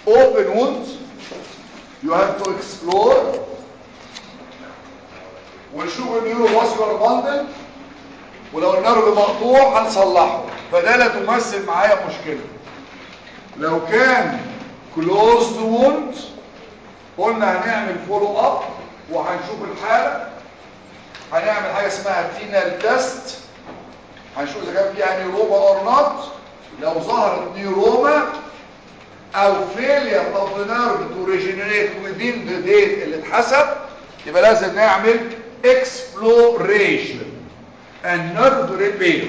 open wound you have to explore ونشوف النيورو فاسكولار باندل ولو النرف مقطوع هنصلحه فده لا تمثل معايا مشكله لو كان كلوزد ووند قلنا هنعمل فولو اب وهنشوف الحاله هنعمل حاجه اسمها تينال تيست هنشوف اذا كان فيها نيوروما اور نوت لو ظهرت نيوروما او فيلير اوف ذا نيرف تو ريجنريت within ذا ديت اللي اتحسب يبقى لازم نعمل exploration and nerve repair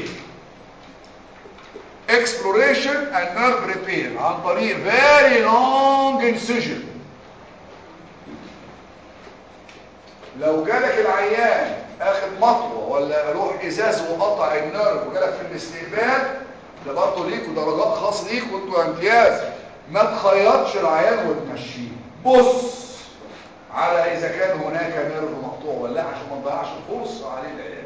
exploration and nerve repair عن طريق very long incision لو جالك العيان اخد مطوه ولا روح ازاز وقطع النرف وجالك في الاستقبال ده برضه ليك ودرجات خاصه ليك وانتوا امتياز ما تخيطش العيان وتمشيه بص على اذا كان هناك نرف مقطوع ولا لا عشان ما نضيعش الفرصه عليه العلاج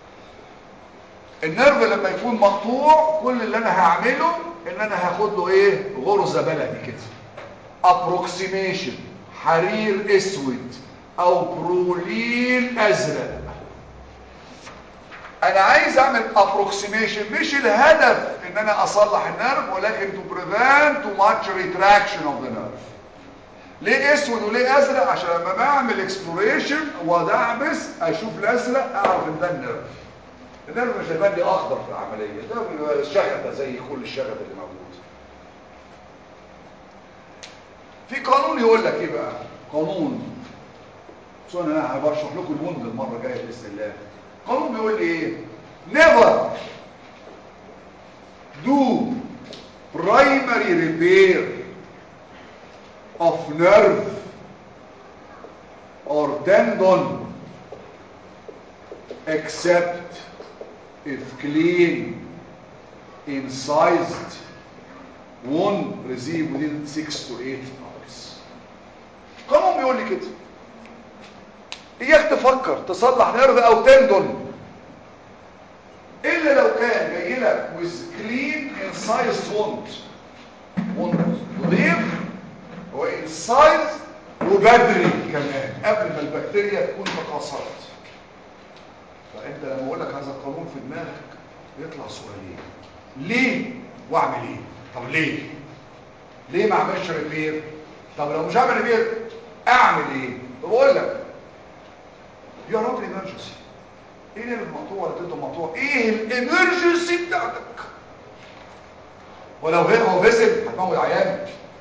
النرف لما يكون مقطوع كل اللي انا هعمله ان انا هاخد له ايه غرزه بلدي كده ابروكسيميشن حرير اسود او برولين ازرق انا عايز اعمل ابروكسيميشن مش الهدف ان انا اصلح النرف ولكن to prevent too much retraction of the nerve ليه اسود وليه ازرق عشان لما بعمل اكسبلوريشن وادعبس اشوف الازرق اعرف ان ده النرف النرف مش هيبان لي اخضر في العمليه ده بيبقى شغله زي كل الشغل اللي موجود في قانون يقول لك ايه بقى قانون سواء انا هبشرح لكم الوند المره الجايه باذن الله قانون بيقول لي ايه never do primary repair of nerve or tendon except if clean incised one receive within 6 to 8 hours قانون بيقول لي كده اياك تفكر تصلح نيرف او تندون الا لو كان جاي لك with clean incised wound wound نظيف وانسايز وبدري كمان قبل ما البكتيريا تكون تكاثرت فانت لما اقول لك هذا القانون في دماغك يطلع سؤالين ليه واعمل ايه طب ليه ليه ما اعملش ريبير طب لو مش هعمل ريبير اعمل ايه طب اقول لك يا راجل ايمرجنسي ايه اللي المقطوع ولا تده مقطوع ايه الامرجنسي بتاعتك ولو غير هو فيزل هتموت عيان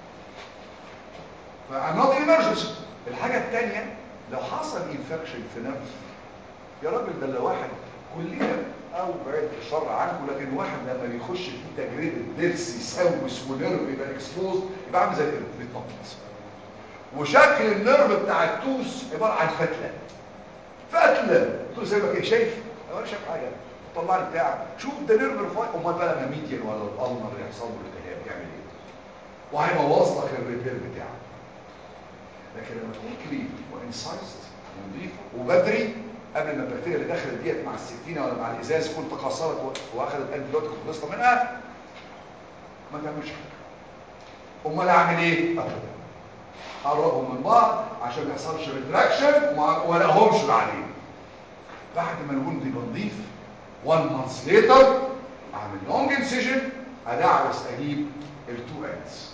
فالنوت ايمرجنسي الحاجه الثانيه لو حصل انفكشن في نفس يا راجل ده اللي واحد كلنا او بعيد الشر عنكم لكن واحد لما بيخش في تجربه ضرس يسوس ونيرف يبقى اكسبوز يبقى عامل زي القرد بيتنطط وشكل النيرف بتاع التوس عباره عن فتله فتله تقول زي ما كده شايف انا ولا شايف حاجه طلع لي بتاع شوف ده نيرف رفايع امال بقى لما ميديان ولا الالنر يحصل له التهاب يعمل ايه وهيبوظ لك الريبير بتاعه لكن لما تكون كلين وانسايزد ونضيف وبدري قبل ما البكتيريا اللي دخلت ديت مع السكينه ولا مع الازاز تكون تكاثرت واخدت انتيبيوتيك وخلصنا منها ما تعملش حاجه امال اعمل ايه ابدا قربهم من بعض عشان ما يحصلش ريتراكشن وما لهمش بعدين بعد ما الوند يبقى نضيف 1 مانث ليتر اعمل لونج انسيجن ادعبس اجيب التو اندز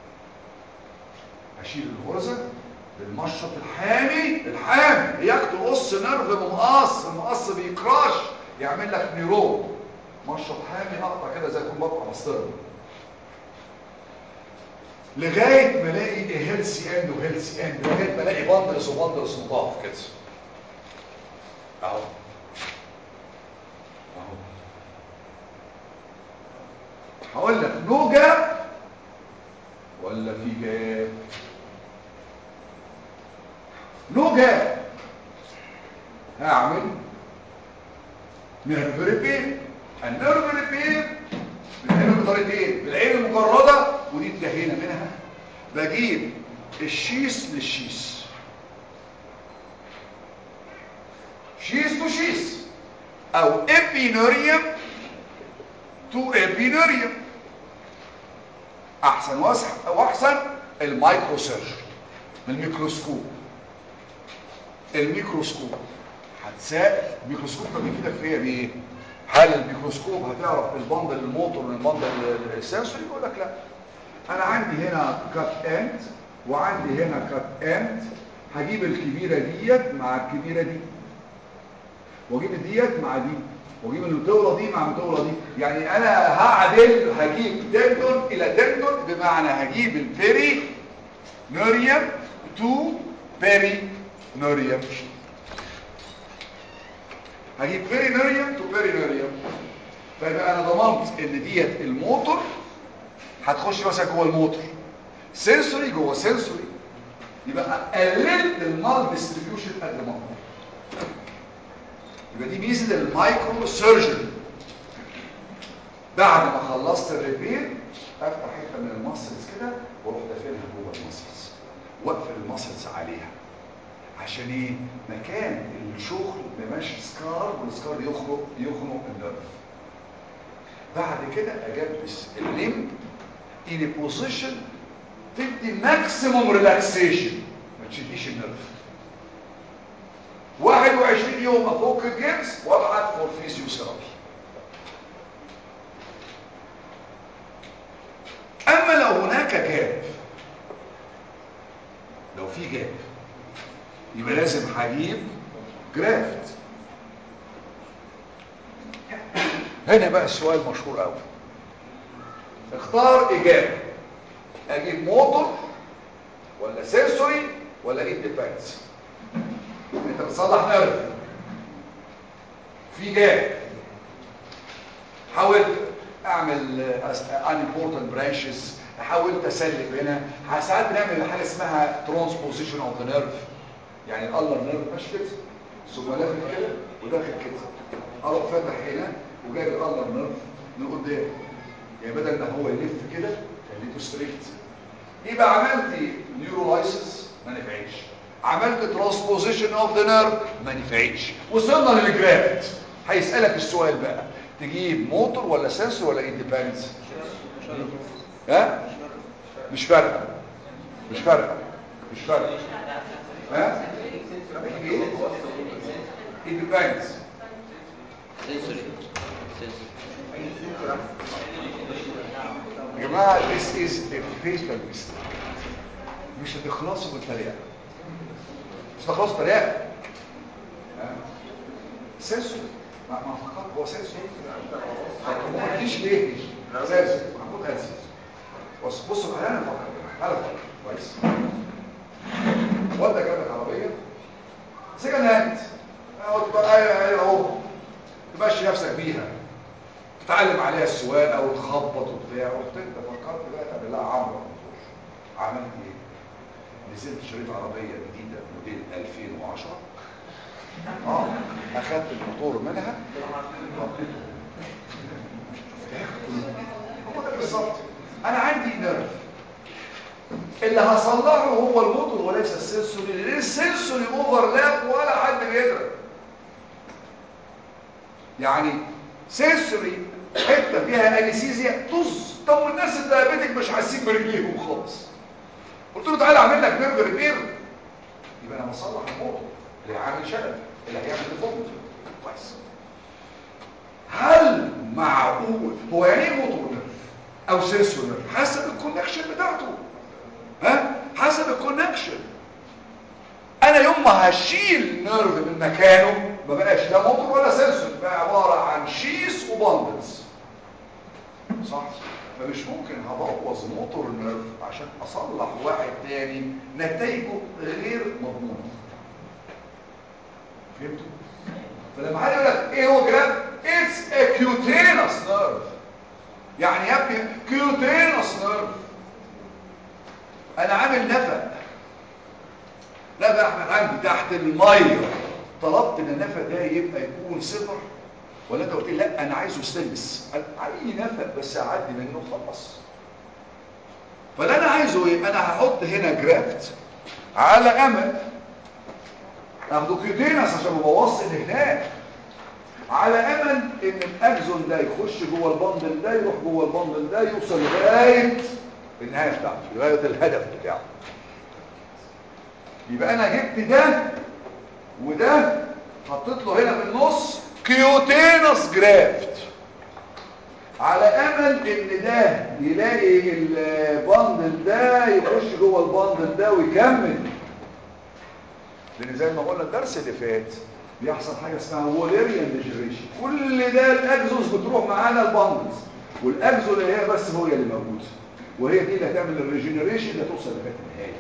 اشيل الغرزه بالمشط الحامي الحامي اياك تقص نرف بمقص المقص بيكراش يعمل لك نيرون مشط حامي اقطع كده زي يكون بقطع مسطره لغايه ما الاقي هيلسي اند وهيلسي اند لغايه ما الاقي بندلس وبندلس مضاعف كده اهو اهو هقول لك نو جاب ولا في جاب نو جاب هعمل نيرف ريبير النيرف ريبير بنعمل بطريقتين بالعين المجرده ودي انتهينا منها بجيب الشيس للشيس شيس تو شيس او ابينوريوم تو ابينوريوم احسن واحسن المايكرو سيرجري الميكروسكوب الميكروسكوب هتسائل الميكروسكوب ده بيفيدك في ايه بايه هل الميكروسكوب هتعرف البندل الموتور من البندل السنسوري يقول لك لا انا عندي هنا كات اند وعندي هنا كات اند هجيب الكبيره ديت مع الكبيره دي واجيب ديت مع دي واجيب المطوله دي مع المطوله دي يعني انا هعدل هجيب تندون الى تندون بمعنى هجيب البيري نوريوم تو بيري نوريوم هجيب بيري نوريوم تو بيري نوريوم فيبقى انا ضمنت ان ديت الموتور هتخش مثلا جوه الموتور سنسوري جوه سنسوري يبقى قللت المال ديستريبيوشن قد ما اقدر يبقى دي ميزه المايكرو سيرجري بعد ما خلصت الريبير افتح حته من المسلز كده واروح دافنها جوه المسلز واقفل المسلز عليها عشان ايه مكان الشغل ما ماشي سكار والسكار يخرج يخنق النرف بعد كده اجبس الليم in a position تدي ماكسيموم ريلاكسيشن ما تشديش النرف 21 يوم افك الجبس وابعت فور فيزيوثيرابي اما لو هناك جاب لو في جاب يبقى لازم هجيب جرافت هنا بقى السؤال مشهور قوي اختار اجابه اجيب موتور ولا سنسوري ولا اندبندس انت بتصلح نرف في جاب حاولت اعمل unimportant branches حاولت اسلك هنا ساعات بنعمل حاجه اسمها transposition of the nerve يعني الالر نيرف ماشي كده ثم لافت كده وداخل كده اروح فاتح هنا وجايب الالر نيرف من قدام يعني بدل ما هو يلف كده خليته ستريكت يبقى عملت نيورولايسيس ما نفعتش عملت ترانسبوزيشن اوف ذا نيرف ما نفعتش وصلنا للجرافت هيسالك السؤال بقى تجيب موتور ولا سنسور ولا اندبندنس ها مش فارقه مش فارقه مش فارقه ها ايه اندبندنس يا جماعه this is a fatal mistake مش هتخلصوا بالطريقه مش هتخلصوا بالطريقه سنسور ما ما فقط هو سنسور ما قلتيش ليه سنسور محمود قال سنسور بص بصوا انا افكر انا افكر كويس والدك جاب لك عربيه سكن هاند اهو تمشي نفسك بيها تتعلم عليها السواقه او تخبط وبتاع رحت انت فكرت بقى تعمل لها عمره عملت ايه نزلت شريط عربيه جديده موديل 2010 اه اخدت الموتور منها هو ده بالظبط انا عندي نيرف اللي هصلحه هو الموتور وليس السنسوري لان السنسوري اوفرلاب ولا حد بيدرك يعني سنسوري حته فيها انستيزيا طز طب والناس الدايابيتك مش حاسين برجليهم خالص قلت له تعالى اعمل لك نيرف ريبير يبقى انا بصلح الموتور اللي عامل شلل اللي هيعمل ديفولت كويس هل معقول هو يعني ايه موتور نيرف او سنسور نيرف حسب الكونكشن بتاعته ها حسب الكونكشن انا يوم ما هشيل نيرف من مكانه ما بقاش لا موتور ولا سنسور بقى عباره عن شيس وباندلز صح فمش ممكن هبوظ موتور نيرف عشان اصلح واحد تاني نتائجه غير مضمونه فهمتوا فلما حد يقول لك ايه هو جرام اتس ا كيوتينس نيرف يعني يا ابني كيوتينس نيرف انا عامل نفق نفق احمد عندي تحت الميه طلبت ان النفق ده يبقى يكون سيلفر ولا انت قلت لي لا انا عايزه ستانلس اي نفق بس اعدي منه خلاص فاللي انا عايزه ايه انا هحط هنا جرافت على امل اخده كيوتينس عشان ما بوظش اللي هناك على امل ان الاكزون ده يخش جوه البندل ده يروح جوه البندل ده يوصل لغايه النهايه بتاعته لغايه الهدف بتاعه يبقى انا جبت ده وده حطيت له هنا في النص كيوتينس جرافت على امل ان ده يلاقي الباندل ده يخش جوه الباندل ده ويكمل لان زي ما قلنا الدرس اللي فات بيحصل حاجه اسمها ووليريان ديجريشن كل ده الاجزوز بتروح معانا الباندلز والاجزو اللي هي بس هو اللي موجود وهي دي اللي هتعمل الريجنريشن اللي توصل لغايه النهايه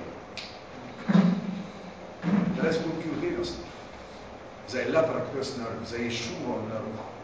ده لازم يكون كيوتين اصلا زي اللاترال كريس نيرف زي الشورى نيرف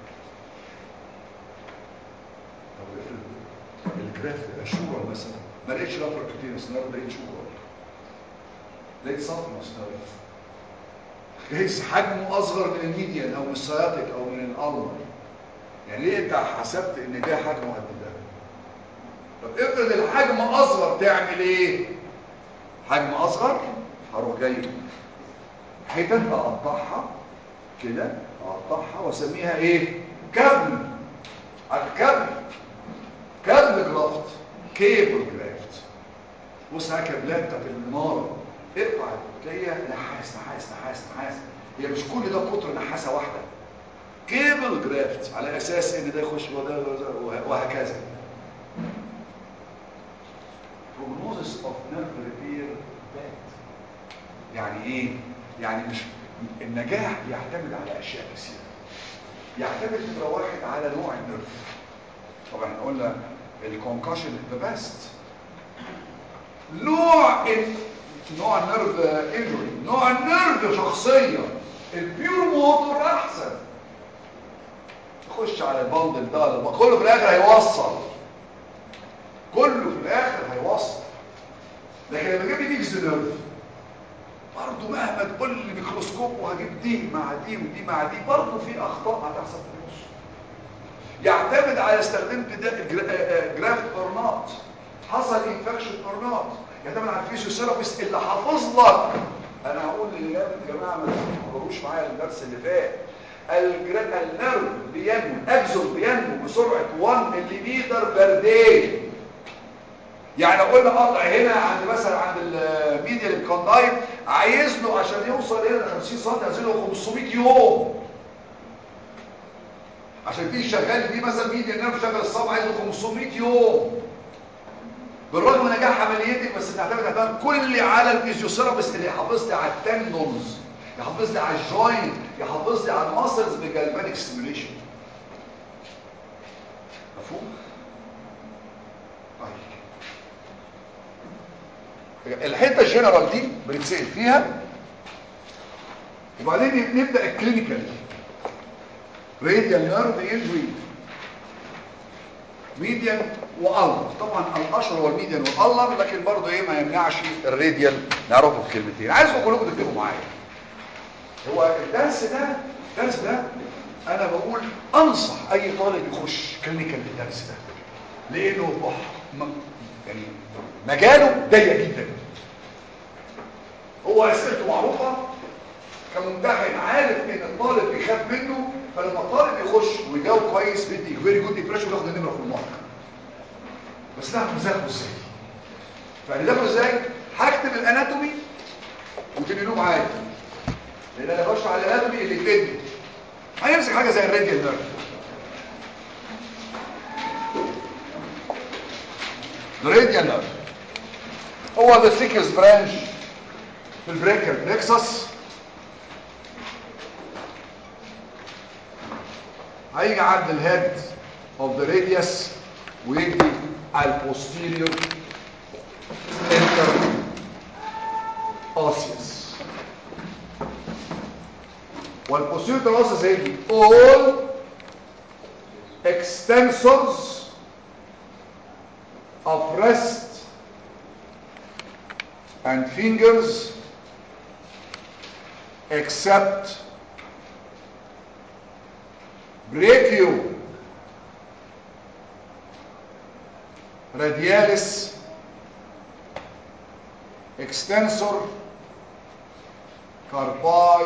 طب افرض الجراف الشورى مثلا ما لقيتش لاترال كريس نيرف لقيت شورى لقيت سافنس نيرف جايز حجمه اصغر من الميديان او من السياتيك او من الالمر يعني ليه انت حسبت ان ده حجمه قد ده طب افرض الحجم اصغر تعمل ايه حجم اصغر هروح جاي حتت اقطعها كده اقطعها واسميها ايه كابل الكابل كابل جرافت كيبل جرافت بص على كابلات بتاعت المناره اقطع تلاقيها نحاس نحاس نحاس نحاس هي مش كل ده قطر نحاسه واحده كيبل جرافت على اساس ان ده يخش وده وهكذا prognosis of nerve repair bad يعني ايه يعني مش النجاح يعتمد على اشياء كثيره يعتمد نمره واحد على نوع النيرف طبعا احنا قلنا الكونكشن ذا بيست نوع ال... نوع النيرف انجري نوع النيرف شخصيه البيور موتور احسن تخش على البندل ده كله في الاخر هيوصل كله في الاخر هيوصل لكن لما اجيب لي ديكس نيرف برضه مهما تقول لي ميكروسكوب وهجيب دي مع دي ودي مع دي برضه في اخطاء هتحصل في النص يعتمد على استخدمت ده جرافت اور نوت حصل انفكشن اور نوت يعتمد على الفيزيوثيرابيست اللي حافظ لك انا هقول للولاد يا جماعه ما تحضروش معايا الدرس اللي فات النيرف بينمو الاكزون بينمو بسرعه 1 ملم بير داي يعني لو قلنا قطع هنا عند مثلا عند الميديا الكوندايل عايز له عشان يوصل هنا 50 سم عايز له 500 يوم عشان دي شغال دي مثلا ميديا نيرف شغال الصبع عايز له 500 يوم بالرغم من نجاح عمليتك بس نعتمد اعتماد كلي على الفيزيوثيرابيست اللي يحافظ لي على التندونز يحافظ لي على الجوينت يحافظ لي على الماسلز بجلفانيك ستيميوليشن مفهوم طيب الحته الجنرال دي بنتسال فيها وبعدين نبدا الكلينيكال راديال نيرف انجري ميديان والر طبعا الاشهر هو الميديان والالر لكن برضه ايه ما يمنعش الراديال نعرفه في كلمتين عايزكم كلكم تكتبوا معايا هو الدرس ده الدرس ده انا بقول انصح اي طالب يخش كلينيكال بالدرس ده لانه يعني مجاله ضيق جدا هو اسئلته معروفه كممتحن عارف ان الطالب بيخاف منه فلما الطالب يخش ويجاوب كويس بيدي فيري جود امبريشن وياخد النمره في المارك بس نعرف نذاكره ازاي فنذاكره ازاي هكتب الاناتومي وتنقلوه معايا لان انا بشرح على الاناتومي اللي يفيدني هيمسك حاجه زي الراديال نيرف الراديال نيرف هو ذا ثيكست برانش في البريكال نكسس هيجي عند الهيد اوف ذا راديوس ويجي على البوستيريور انتر اوسيوس والبوستيريور اوسيوس هيجي all extensors of wrist and fingers except brachio radialis extensor carpi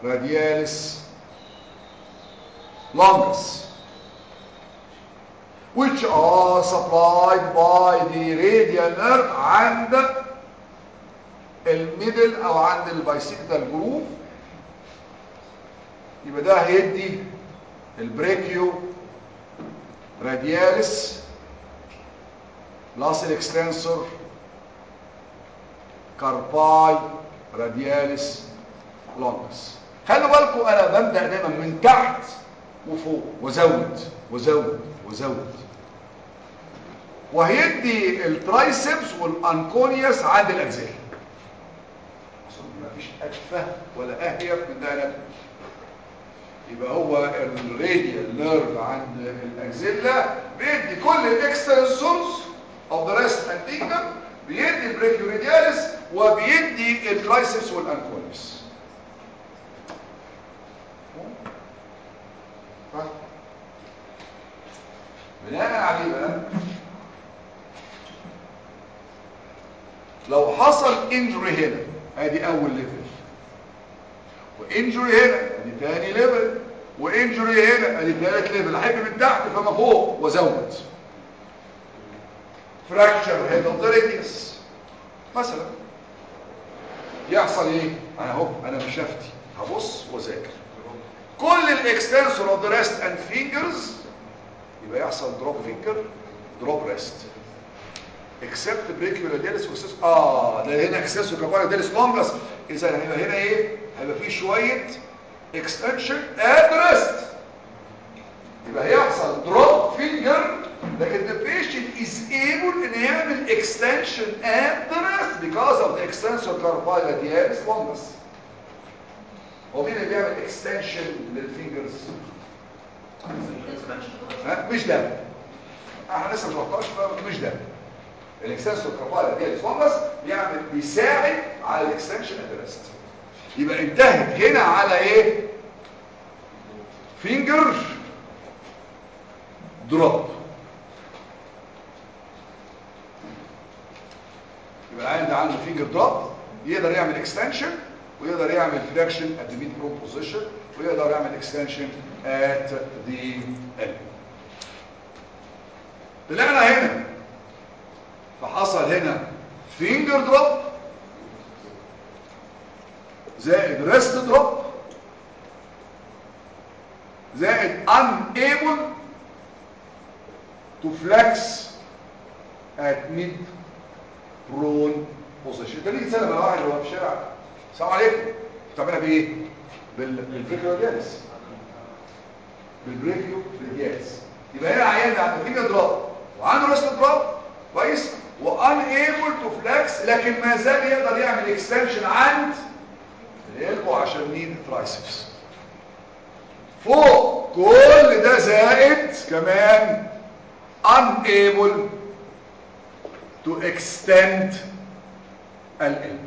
radialis longus which are supplied by the radial nerve عند الميدل او عند البايسيكتال جروف يبقى ده هيدي البريكيو رادياليس لاس الاكستنسور كارباي رادياليس لونجس خلوا بالكم انا ببدا دايما من تحت وفوق وزود وزود وزود وهيدي الترايسبس والانكونيوس عند الاجزاء مفيش اتفه ولا اهيف من ده أنا. يبقى هو الراديال نيرف عند الاكزيلا بيدي كل الاكستنسورز اوف ذا ريست اند فينجر بيدي البريكيوريدياليس وبيدي الترايسبس والانكونيوس بناء عليه بقى لو حصل انجري هنا ادي اول ليفل وانجري هنا ادي تاني ليفل وانجري هنا ادي تالت ليفل احب من تحت فما فوق وازود فراكشر هيد اوف ذا راديوس مثلا يحصل ايه انا اهو انا مش هفتي هبص واذاكر كل الاكستنسور اوف ذا ريست اند فينجرز يبقى يحصل دروب فينجر دروب ريست اكسبت بريكيولاديلس وسيس اه ده هنا اكسسو كاباراديلس لونجس اذا هيبقى هنا ايه هيبقى فيه شويه اكستنشن ات ريست يبقى هيحصل دروب فينجر لكن the patient is able ان يعمل extension at the rest because of the extensor carpaladialis longus هو مين اللي بيعمل extension للفينجرز ها مش ده احنا لسه ما شرحناش مش ده الاكستنسور كاربالادياليس longus بيعمل بيساعد على الاكستنشن at the rest يبقى انتهت هنا على ايه فينجر دروب يبقى العين ده عنده فينجر دروب يقدر يعمل اكستنشن ويقدر يعمل فليكشن ات ذا ميد برون بوزيشن ويقدر يعمل اكستنشن ات ذا ال طلعنا هنا فحصل هنا فينجر دروب زائد ريست دروب زائد unable to flex at mid prone position انت ليه تسلم على واحد وهو في الشارع السلام عليكم بتعملها بايه بال... بالفيكيو رادياليس بالبريكيو رادياليس يبقى هنا عيان عنده فينجر دروب وعنده ريست دروب كويس وانيبل تو فلكس لكن ما زال يقدر يعمل اكستنشن عند الالبو عشان مين ترايسبس فوق كل ده زائد كمان unable to extend الالبو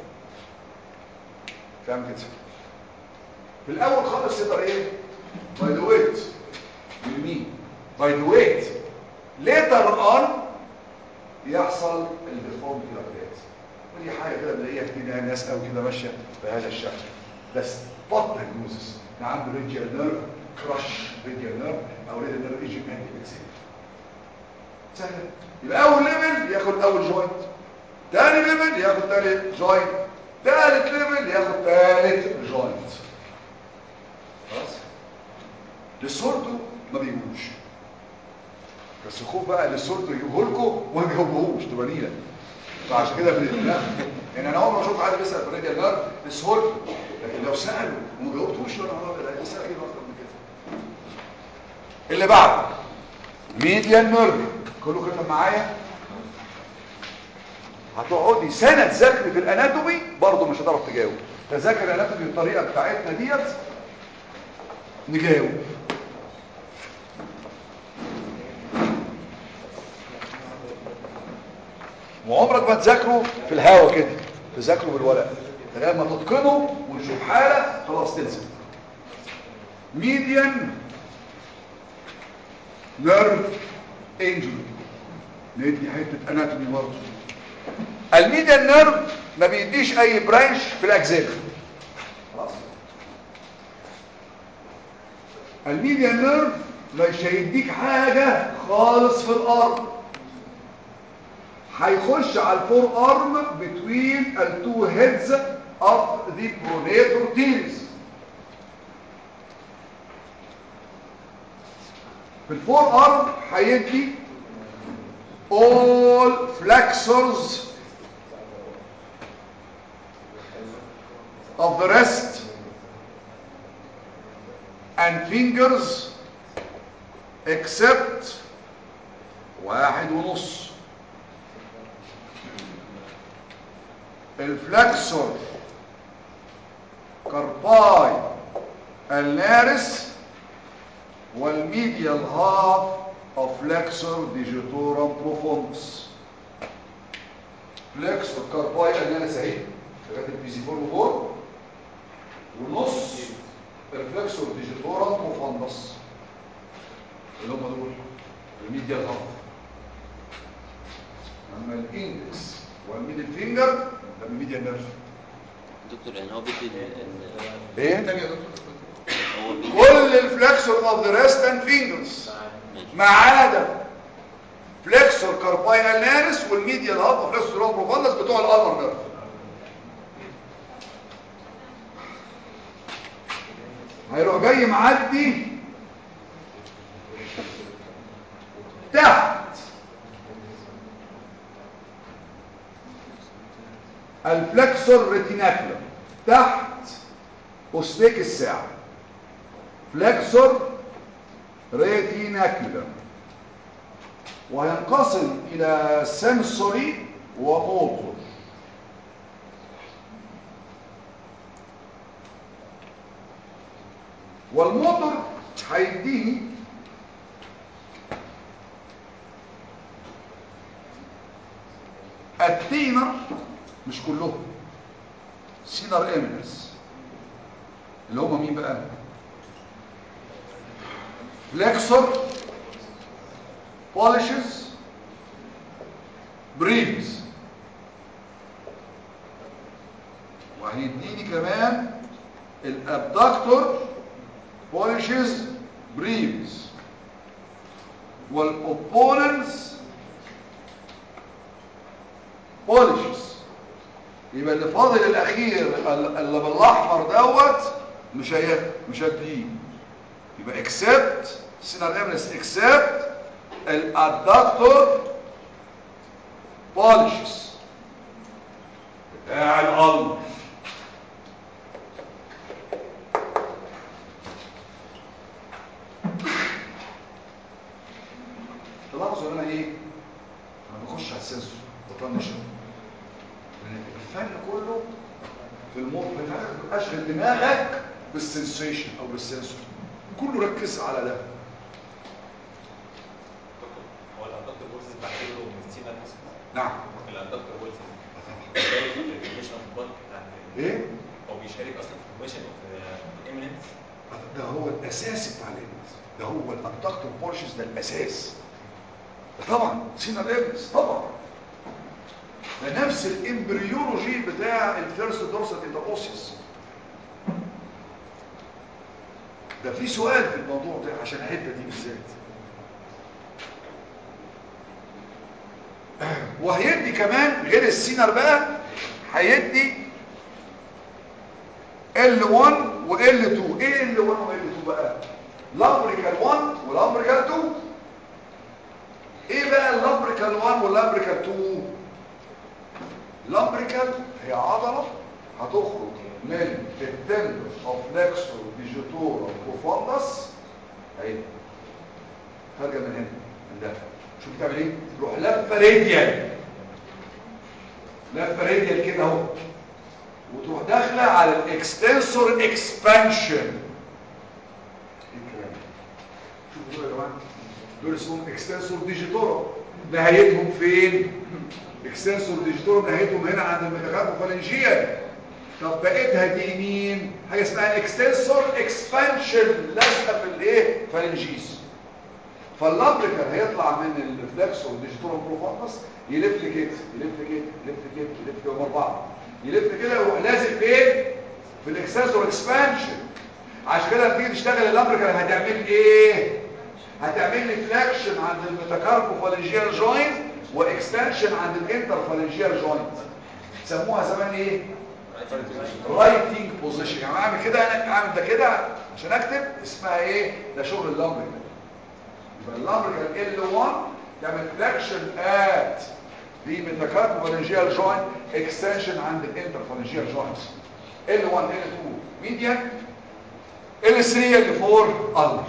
فاهم كده في الاول خالص يقدر ايه باي ذا ويت يمين باي ذا ويت ليتر اون يحصل الديفورميتي ابديت ودي حاجه كده بنلاقيها كتير يعني ناس قوي كده ماشيه بهذا الشكل بس بطل الجوزس ده عنده ريديال نيرف كراش ريديال نيرف او ريديال نيرف ايجي انتي بيكسيل سهل يبقى اول ليفل ياخد اول جوينت تاني ليفل ياخد تاني جوينت تالت ليفل ياخد تالت جوينت خلاص للسوردو ما بيجوش بس خوف بقى للسوردو يجيبه لكم وما بيجيبوهوش تبقى نيله فعشان كده لا يعني انا اول ما اشوف حد بيسال في الراديال نيرف السهول لكن لو سالوا وما جاوبتوش ولا هو لا يسال ايه اكتر من كده اللي بعده ميديان نيرف كله كده معايا هتقعدي سنه تذاكري في الاناتومي برضه مش هتعرف تجاوب تذاكر الاناتومي بالطريقه بتاعتنا ديت نجاوب وعمرك ما تذاكره في الهوا كده تذاكره بالورق لما تتقنه ونشوف حالة خلاص تنسى ميديان نيرف انجري ندي حتة اناتومي برضه الميديان نيرف ما بيديش اي برانش في الاجزاء خلاص الميديان نيرف مش هيديك حاجة خالص في الارم هيخش على الفور ارم between the two heads of the pronator teres في الفور ارم هيدي all flexors of the wrist and fingers except واحد ونص الفلكسور كارباي النارس والميديال هاف of flexor digitorum profundus flexor كارباي النارس اهي لغايه البيزيفور فور ونص الفلكسور ديجيتورا بروفاندس اللي هم دول الميديال هاف اما الاندكس والميدل فينجر ده الميديال نيرف دكتور يعني هو بيدي ال- ال- ايه تاني يا دكتور هو بيدي كل الفلكسور اوف ذا ريست اند فينجرز ماشي. ما عدا فلكسور كارباينال نارس والميديال هاف وفلكسور بروفاندس بتوع الالمر نيرف هيروح جاي معدي تحت الفلكسور ريتيناكولم تحت أسلك الساعة فلكسور ريتيناكولم وينقسم إلى سنسوري وموتور والموتور هيديني التينر مش كلهم سينر امنس اللي هم مين بقى فلكسور بوليشز بريمز وهيديني كمان الابدكتور بوليشز بريمز والاوبوننس بوليشز يبقى اللي فاضل الاخير اللي بالاحمر دوت مش هي مش هديه يبقى اكسبت سينال امنس اكسبت الادكتور بوليشز بتاع القلب تلاحظوا ان انا ايه انا بخش على السنسور بطنش الفرق كله في الموت اشغل دماغك بالسنسيشن او بالسنسور كله ركز على ده هو الادكتور بولز بعتبره من سينا نفسه نعم الادكتور بولز بيشارك في الفورميشن اوف البلك بتاع ايه هو بيشارك اصلا في الفورميشن اوف الاميننس ده هو الاساس بتاع الابنس ده هو الادكتور بورشز ده الاساس ده طبعا سينا الابنس طبعا ده نفس الامبريولوجي بتاع الفيرست دورسال انتروسيس ده في سؤال في الموضوع ده عشان الحته دي بالذات وهيدي كمان غير السينر بقى هيدي L1 و L2 ايه L1 و L2 بقى لامبريكال 1 ولامبريكال 2 ايه بقى اللامبريكال 1 واللامبريكال 2 لامبريكال هي عضلة هتخرج من التندس اوف لكسور ديجيتورا بروفاندس اهي خارجه من هنا من ده شوف بتعمل ايه تروح لفه راديال لفه راديال كده اهو وتروح داخله على الاكستنسور اكسبانشن ايه الكلام ده؟ شوفوا دول يا جماعه دول اسمهم اكستنسور ديجيتورا نهايتهم فين اكستنسور ديجيتورا نهايتهم هنا عند الميتاكاربوفالنجيال طب بقيتها دي مين حاجه اسمها اكستنسور اكسبانشن لازقه في الايه فالنجيز فاللابريكال هيطلع من الفلكسور ديجيتورا بروفاندس يلف كده يلف كده يلف كده يلف كده اربعه يلف كده ويروح لازق فين في الاكستنسور اكسبانشن عشان كده لما تيجي تشتغل اللابريكال هتعمل ايه هتعمل لي فلاكشن عند الميتاكاربوفالنجيال جوينت واكستنشن عند الانترفالنجيال جوينت سموها زمان ايه رايتنج بوزيشن يعني اعمل كده انا اعمل ده كده عشان اكتب اسمها ايه ده شغل اللامبريكال يبقى اللامبريكال L1 تعمل فلاكشن ات دي ميتاكاربوفالنجيال جوينت اكستنشن عند الانترفالنجيال جوينت L1 L2 ميديان L3 L4 ulnar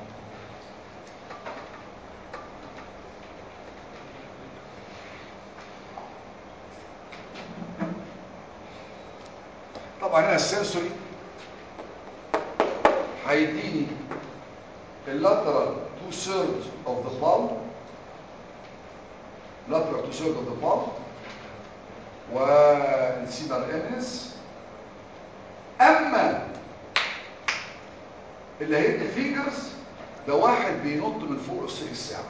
طبعا هنا السنسوري هيديني اللاترال تو thirds of the palm lateral two thirds of the palm والسينر امنس اما اللي هيدي فينجرز ده واحد بينط من فوق السير الساعه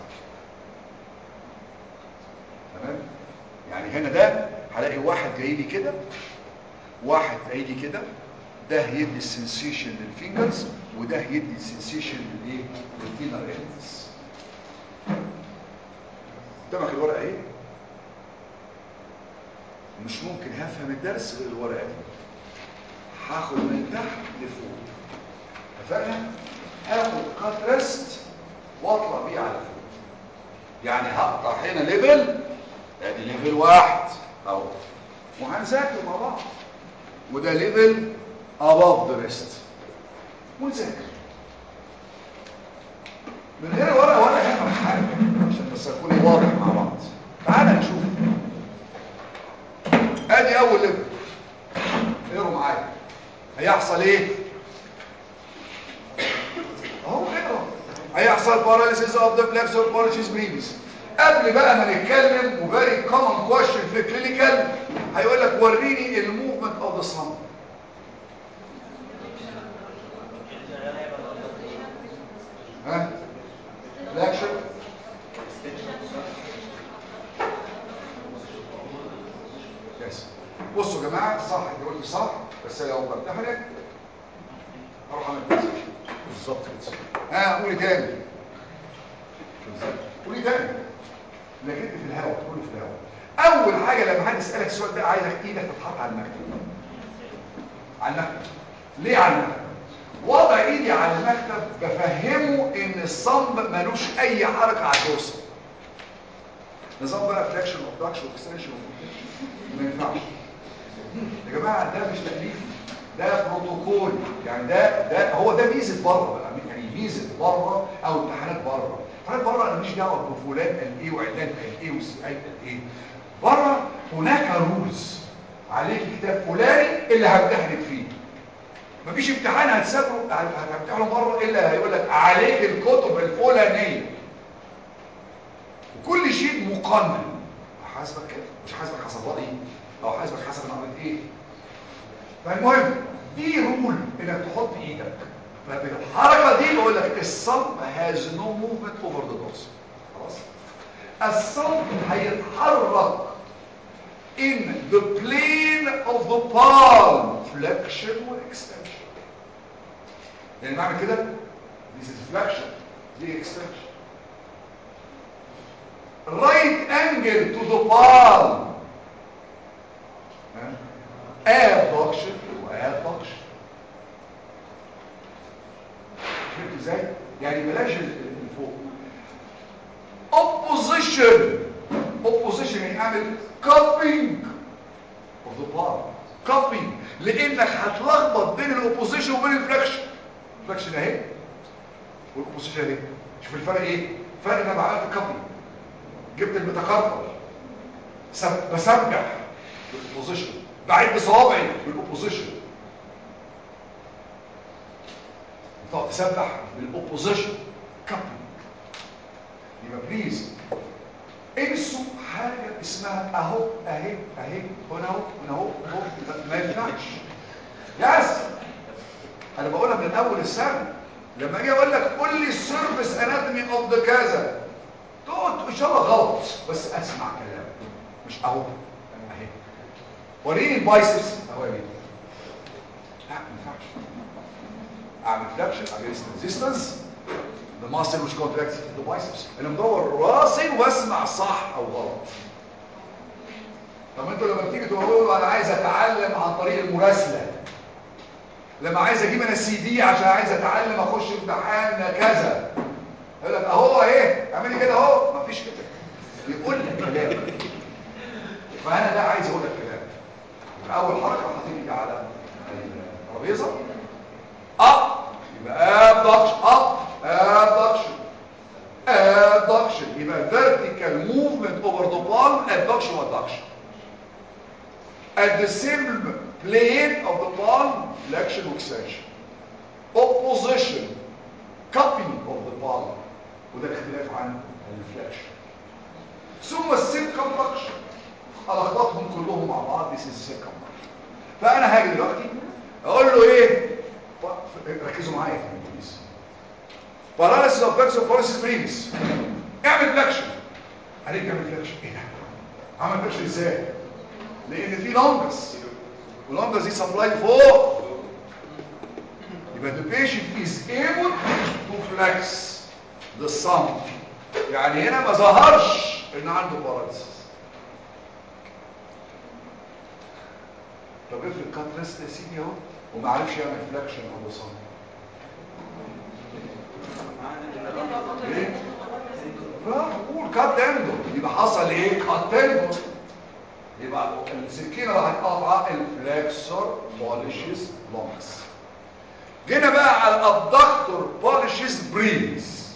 تمام يعني هنا ده هلاقي واحد جاي لي كده واحد جاي لي كده ده يدي السنسيشن للفينجرز وده يدي السنسيشن للايه للفينر اندز قدامك الورقه ايه مش ممكن هفهم الدرس غير الورقه دي هاخد من تحت لفوق اتفقنا هاخد كات ريست واطلع بيه على فوق يعني هقطع هنا ليفل ادي ليفل واحد اهو وهنذاكر مع بعض وده ليفل above the rest ونذاكر من غير ورقه ولا هم حاجه عشان بس اكون واضح مع بعض تعالى نشوف ادي اول ليفل اقروا معايا هيحصل ايه اهو اقرا هيحصل paralysis of the flexor pollicis brevis قبل بقى ما نتكلم وفيري كومن كويشن في كلينيكال هيقول لك وريني الموفمنت اوف ذا صم ها فلاكشن يس بصوا يا جماعه صح انت قلت صح بس لو بمتحنك اروح اعمل كده بالظبط كده ها قولي تاني قولي تاني انك انت في الهواء قولي في الهواء اول حاجه لما حد يسالك السؤال ده عايزك ايدك تتحط على المكتب على المكتب ليه على المكتب وضع ايدي على المكتب بفهمه ان الصمب ملوش اي حركه على الدوسه نظام بقى فليكشن وابدكشن واكستنشن ما ينفعش يا جماعه ده مش تاليف ده بروتوكول يعني ده ده هو ده ميزه بره بقى يعني ميزه بره او امتحانات بره امتحانات بره انا ماليش دعوه بفلان قال ايه وعلان قال ايه وسعيد قال ايه بره هناك رولز عليك كتاب فلاني اللي همتحنك فيه مفيش امتحان هتسافره هتمتحنه بره الا هيقول لك عليك الكتب الفلانيه وكل شيء مقنن حاسبك كده مش حاسبك حسب رايي او حاسبك حسب انا قريت ايه فالمهم دي رول انك تحط ايدك فبالحركه دي بقول لك الصلب هاز نو موفمنت اوفر ذا دوس خلاص الصلب هيتحرك in the plane of the palm flexion والاكستنشن يعني بعمل كده this is flexion دي extension right angle to the palm abduction وabduction فهمت ازاي يعني بلاش اللي فوق opposition opposition يعني اعمل cupping of the palm cupping لانك هتلخبط بين الاوبوزيشن وبين الفلكشن الفلكشن اهي والاوبوزيشن اهي شوف الفرق ايه فرق ان انا عملت كابينج جبت المتكرر بسبح بالاوبوزيشن بعد صوابعي بالاوبوزيشن تقعد تسبح بالاوبوزيشن كابينج يبقى بليز انسوا حاجة اسمها اهو اهي اهي هنا اهو هنا اهو اهو ما ينفعش يس انا بقولها من اول السنة لما اجي اقول لك قول لي السيرفيس اناتومي اوف ذا كذا تقعد ان شاء الله غلط بس اسمع كلام مش اهو اهي وريني البايسبس اهو يا بيه لا ما ينفعش اعمل فلاكشن اجينست ريزيستنس the muscle which contracts the biceps انا مدور راسي واسمع صح او غلط طب انتوا لما بتيجي تقولوا انا عايز اتعلم عن طريق المراسله لما عايز اجيب انا السي دي عشان عايز اتعلم اخش امتحان كذا يقول لك اهو اهي اعملي كده اهو مفيش كده يقول لك كلام فانا ده عايز اقول لك كلام يبقى اول حركه حاطين ايدي على الترابيزه اب يبقى ابدكشن اب ابدكشن ابدكشن يبقى vertical movement over the palm abduction adduction at the same plane of the palm flexion extension opposition cupping of the palm وده الاختلاف عن الفلكشن ثم السيركمفلكشن الخبطهم كلهم مع بعض this is circumflexion فانا هاجي دلوقتي اقول له ايه ركزوا معايا في الانجليزي paralysis of flexor paralysis brevis اعمل فلكشن عليك اعمل فلكشن ايه ده عمل فلكشن ازاي لان في لونجس واللونجس دي سبلاي فوق يبقى the patient is able to flex the thumb يعني هنا ما ظهرش ان عنده paralysis طب افرض كان ريست يا سيدي اهو وما عرفش يعمل فلكشن او صم ايه برافو قول كات تندو يبقى حصل ايه كات تندو يبقى السكينه راح تقطع الفلكسور بوليشز لونجس جينا بقى على الابدكتور بوليشز بريز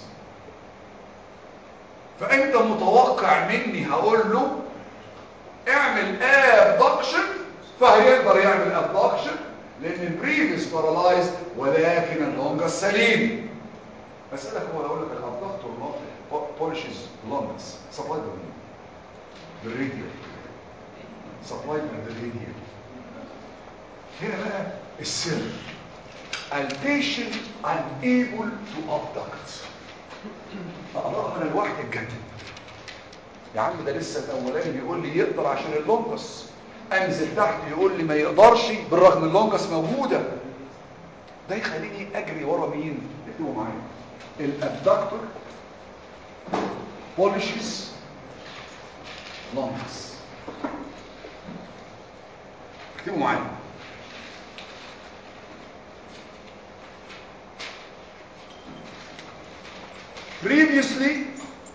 فانت متوقع مني هقول له اعمل ابدكشن فهيقدر يعمل ابدكشن لان البريفيس بارالايز ولكن اللونجس سليم اسالك هو اقول لك الابدكتور بوليشز لونجس سبلاي بالمين بالراديو سبلاي بالراديو هنا بقى السر البيشنت unable to abduct الله انا الواحد اتجنن يا عم ده لسه الاولاني بيقول لي يقدر عشان اللونجس انزل تحت يقول لي ما يقدرش بالرغم اللونجس موجوده ده يخليني اجري ورا مين اكتبوا معايا الابدكتور بوليشز لونجس اكتبوا معايا previously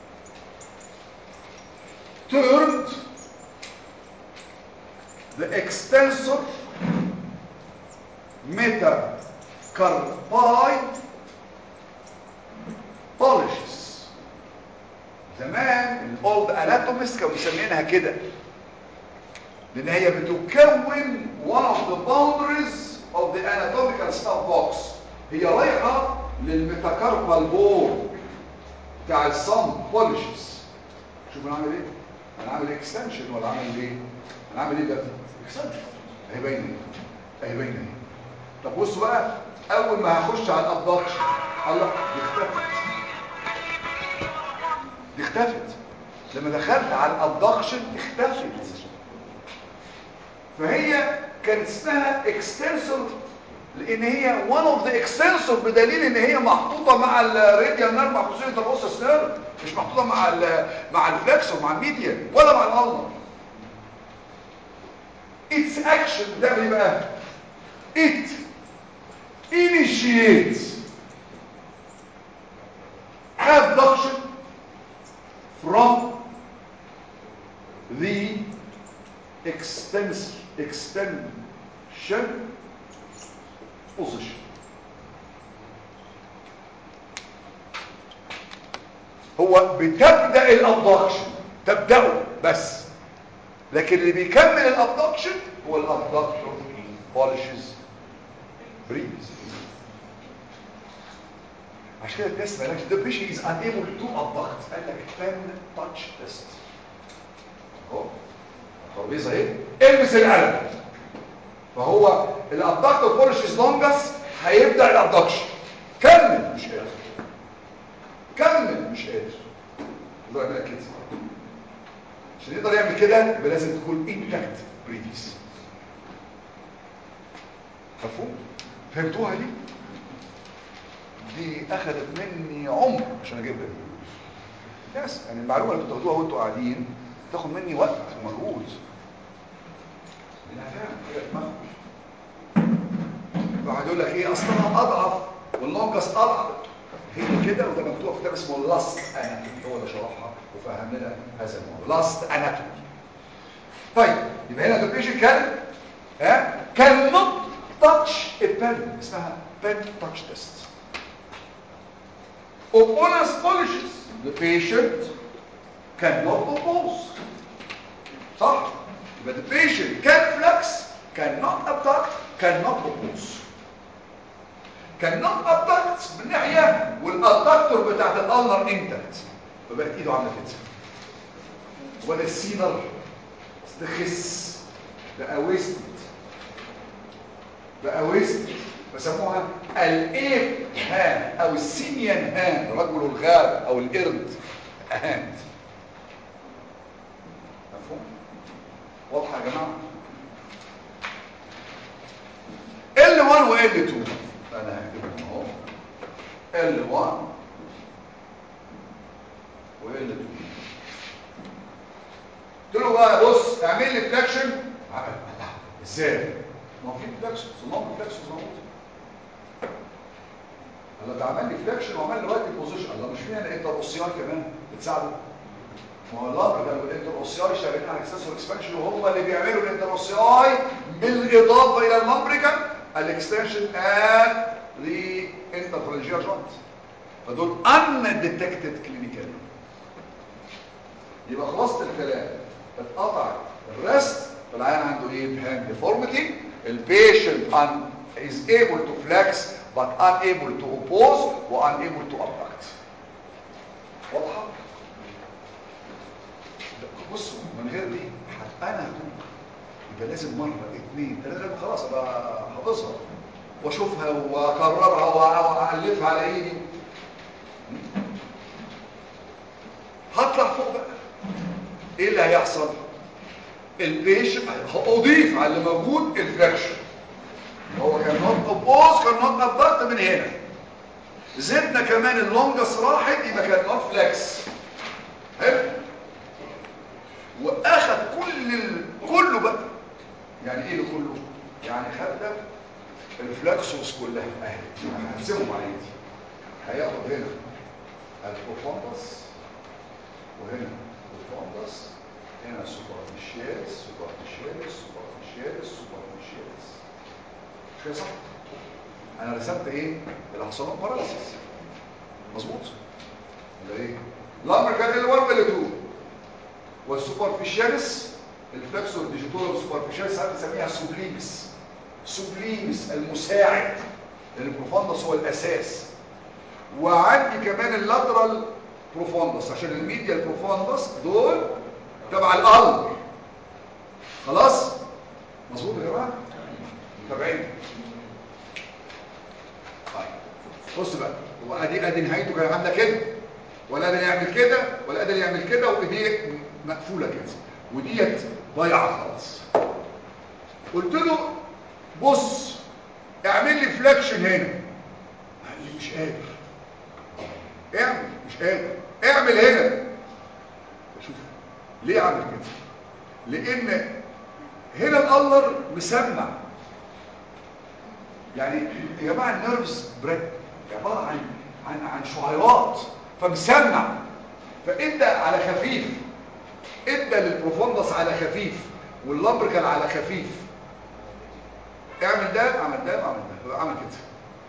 termed the extensor metacarpi polishes زمان الاولد اناتوميست كانوا مسمينها كده لان هي بتكون one of the boundaries of the anatomical stuff box هي رايحه للميتاكاربال بول بتاع الصم بوليشز شوف انا عامل ايه انا عامل اكستنشن ولا عامل ايه انا عامل ايه ده اكستنشن اهي باينه اهي باينه اهي طب بصوا بقى اول ما هخش على الابدكشن الله دي اختفت دي اختفت لما دخلت على الابدكشن اختفت فهي كانت اسمها اكستنسور لان هي one of the extensor بدليل ان هي محطوطه مع الراديال نيرف مع بوزيشن البوسس نيرف مش محطوطه مع ال مع الفلكسور مع الميديا ولا مع الالنر its action بتعمل ايه بقى it initiates abduction from the extens extension position هو بتبدأ الابدكشن تبدأه بس لكن اللي بيكمل الابدكشن هو الابدكتور بولشز بريز عشان كده الناس مالكش ده بيشي از unable to abduct قال لك فن تاتش تيست اهو الترابيزه اهي البس القلم فهو الابدكتور بولشز لونجس هيبدا الابدكشن كمل مش قادر كمل مش قادر الله يعملها كده عشان يقدر يعمل كده يبقى لازم تكون انتاكت بريفيس مفهوم فهمتوها دي دي اخذت مني عمر عشان اجيبها دي ناس يعني المعلومه اللي بتاخدوها وانتوا قاعدين تاخد مني وقت ومجهود لانها فعلا حاجه دماغ واحد يقول لك ايه اصلها اضعف واللونجس اضعف هي كده وده مكتوب في كتاب اسمه لاست اناتومي هو اللي شرحها وفهم لنا هذا الموضوع لاست اناتومي طيب يبقى هنا the patient كان ها cannot touch a pen اسمها pen touch test opponent's polishes the patient cannot oppose صح يبقى the patient can flex cannot abduct cannot oppose cannot abduct من ناحيه والادكتور بتاعت الالنر انتكت فبقت ايده عامله كده وبدا السينر تخس بقى ويست بقى ويست بسموها الايب هان او السيميان هان رجل الغاب او القرد هاند مفهوم واضحه يا جماعه L1 و L2 انا هكتبهم اهو L1 و L2 قلت له بقى بص اعمل لي فليكشن ازاي ما هو في فليكشن صناعه فليكشن موجود الله ده عمل لي فليكشن وعمل لي وقت بوزيشن الله مش فيها انت اوسياي كمان بتساعده ما هو الامر ده الانتر اوسياي شغالين على اكسسور اكسبانشن وهم اللي بيعملوا الانتر اوسياي بالاضافه الى اللامبريكان الاكستنشن اند ذا انترفرنجيال جوينت فدول ان ديتكتد كلينيكال يبقى خلاصه الكلام اتقطع الريست العيان عنده ايه هاند ديفورميتي البيشنت ان is able to flex but unable to oppose و unable to abduct واضحه بصوا من غير دي انا هتوب يبقى لازم مره اثنين ثلاثه خلاص ابقى حافظها واشوفها واكررها والفها على ايدي هطلع فوق بقى ايه اللي هيحصل البيش اضيف على اللي موجود الفراكشن هو كان نوت اوبوز كان نوت ابدكت من هنا زدنا كمان اللونجس راحت يبقى كان نوت فليكس حلو واخد كل ال... كله بقى يعني ايه اللي كله يعني خد الفلكسوس كلها اهي هنقسمهم على دي هياخد هنا البروفوندس وهنا البروفوندس هنا سوبرفيشيالس سوبرفيشيالس سوبرفيشيالس سوبرفيشيالس مش كده صح انا رسمت ايه الحصانات باراليسيس مظبوط ولا ايه الامر كان ال 1 ولا 2 والسوبرفيشيالس الفلكسور ديجيتور سوبرفيشيالس ساعات بنسميها سوبليمس سوبليمس المساعد لان البروفوندس هو الاساس وعندي كمان اللاترال بروفوندس عشان الميديال بروفوندس دول تبع القلب خلاص مظبوط يا جماعه متابعين طيب بص بقى هو ادي ادي نهايته كان عامله كده ولا قادر يعمل كده ولا قادر يعمل كده وايديه مقفوله كده وديت ضايعه خالص قلت له بص اعمل لي فليكشن هنا قال لي مش قادر اعمل مش قادر اعمل هنا شوف ليه عمل كده لان هنا الالر مسمع يعني يا جماعه النيرفز بريك عباره عن عن عن شعيرات فمسمع فادى على خفيف ادى للبروفوندس على خفيف واللامبريكال على خفيف اعمل ده عمل ده عمل ده عمل كده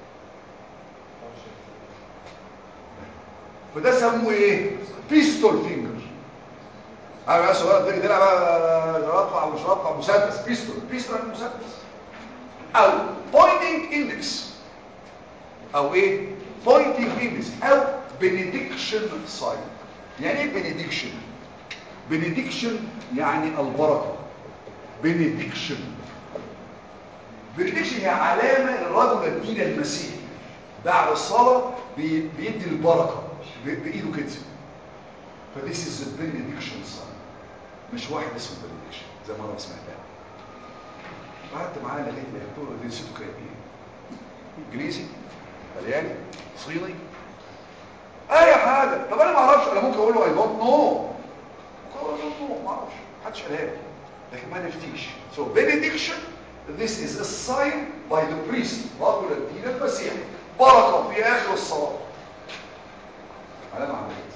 فده سموه ايه بيستول فينجر انا بقى سؤال تيجي تلعب رفع ومش رفع مسدس بيستول بيستول يعني مسدس او بوينتنج اندكس او ايه بوينتنج اندكس او بنديكشن ساين يعني ايه بنديكشن بنديكشن يعني البركه بنديكشن بنديكشن هي علامه للرجل الدين المسيحي بعد الصلاه بي- بيدي البركه ب- بايده كده فديس از بنديكشن ساين مش واحد اسمه بنديكشن زي ما انا سمعتها قعدت معاه لغايه ما قلت له دي نسيته كانت ايه انجليزي طلياني صيني اي حاجه طب انا ما اعرفش انا ممكن اقول له اي دونت نو اقول له نو ما اعرفش محدش قالها لي لكن ما نفتيش so benediction this is a sign by the priest رجل الدين المسيح بركه في اخر الصلاه علامه على كده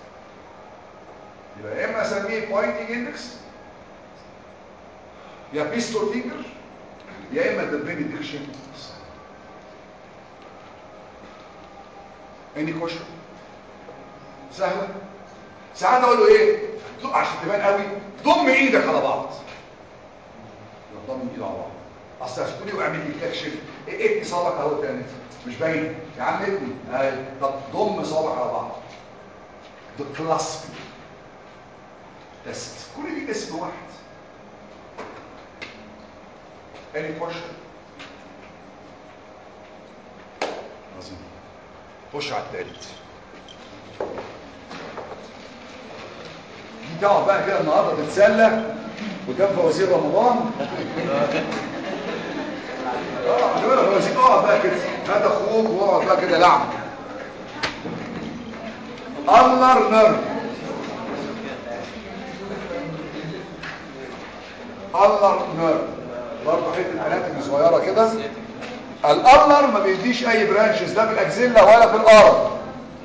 يبقى يا اما اسميه pointing index يا بيستول فينجر يا اما the benediction sign any question سهله ساعات اقول له ايه ض- عشان تبان قوي ضم ايدك على بعض يبقى ضم ايده على بعض اصل عشان تقولي واعمل لي فليكشن اتني صابعك اهو تاني مش باين يا عم اتني اهي طب ضم صابعك على بعض ده كلاسب تست كل دي اسم واحد any question عظيم خش على التالت دي تقعد بقى كده النهارده تتسلى وكان فوازير رمضان اه شوف فوازير اقعد بقى كده هات اخوك واقعد بقى كده لعب الله نر الله نر برضه حته اناتومي صغيره كده الالر ما بيديش اي برانشز لا في الاكزيلا ولا في الارض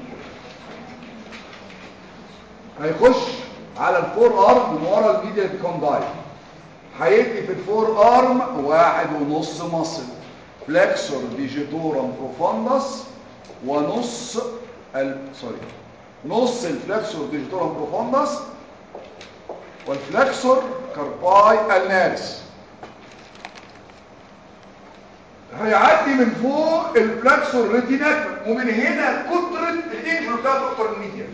هيخش على الفور ارم من ورا الميديال كومباين هيدي في الفور ارم واحد ونص مصل فلكسور ديجيتورم بروفوندس ونص ال... سوري نص الفلكسور ديجيتورم بروفوندس والفلكسور كارباي النارس هيعدي من فوق الفلكسور ريتينات ومن هنا كترة الانفلو بتاعته اكتر من الميديا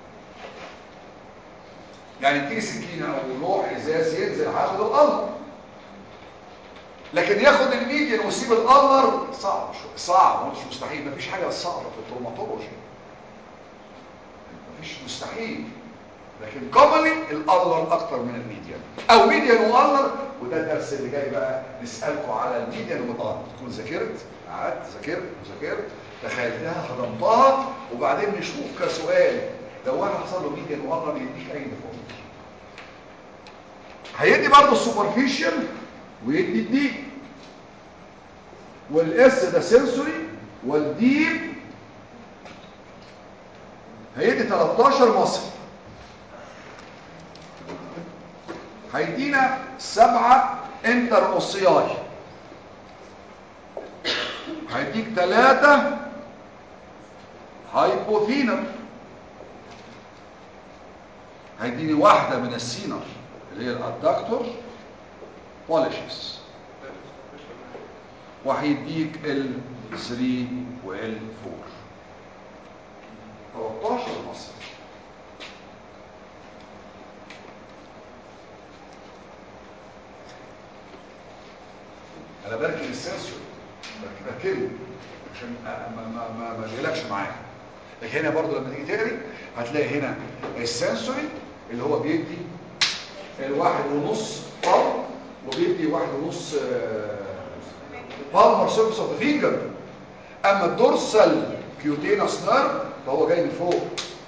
يعني تيجي سكينة او لوح ازاز ينزل هياخد القلب لكن ياخد الميديان ويسيب القمر صعب شوية صعب مش مستحيل مفيش حاجة صعبة في التروماتولوجي مفيش مستحيل لكن كومنلي الالر اكتر من الميديان او ميديان والر وده الدرس اللي جاي بقى نسالكم على الميديان والالر تكون ذاكرت قعدت ذاكرت وذاكرت تخيلتها خدمتها وبعدين نشوف كسؤال لو واحد حصل له ميديان والر يديك اي ديفورم هيدي برضه السوبرفيشال ويدي الديب والاس ده سنسوري والديب هيدي 13 مصر هيدينا سبعة انتر اوسياي هيديك ثلاثة هايبوثينر هيديني واحدة من السينر اللي هي الادكتور بوليشز وهيديك ال 3 وال 4 13 مصر انا بركن السنسور بركنه عشان ما ما ما ما تقلقش معايا لكن هنا برضو لما تيجي تقري هتلاقي هنا السنسوري اللي هو بيدي الواحد ونص بالم وبيدي واحد ونص بالمر سيرفيس اوف ذا فينجر اما الدورسال كيوتينس نيرف فهو جاي من فوق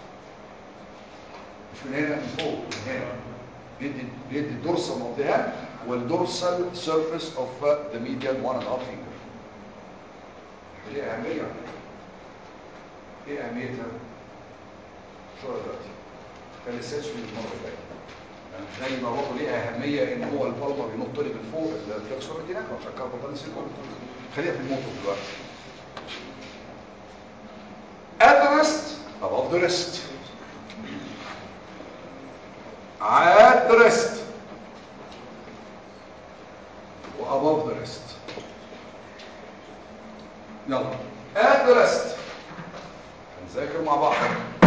مش من هنا من فوق من هنا بيدي بيدي الدورسال اوف ذا هاند والدورسال سيرفيس اوف ذا ميديال وان اند هاف فينجر ليه اهميه ايه اهميتها شو دلوقتي خلي السيرش من المره الجايه زي ما هو ليه اهميه ان هو البلمر ينط لي من فوق الفلكسور دي ناكل عشان كاربون سيكون خليها في الموتور دلوقتي at the wrist above the wrist at the wrist و above the wrist يلا at the wrist هنذاكر مع بعض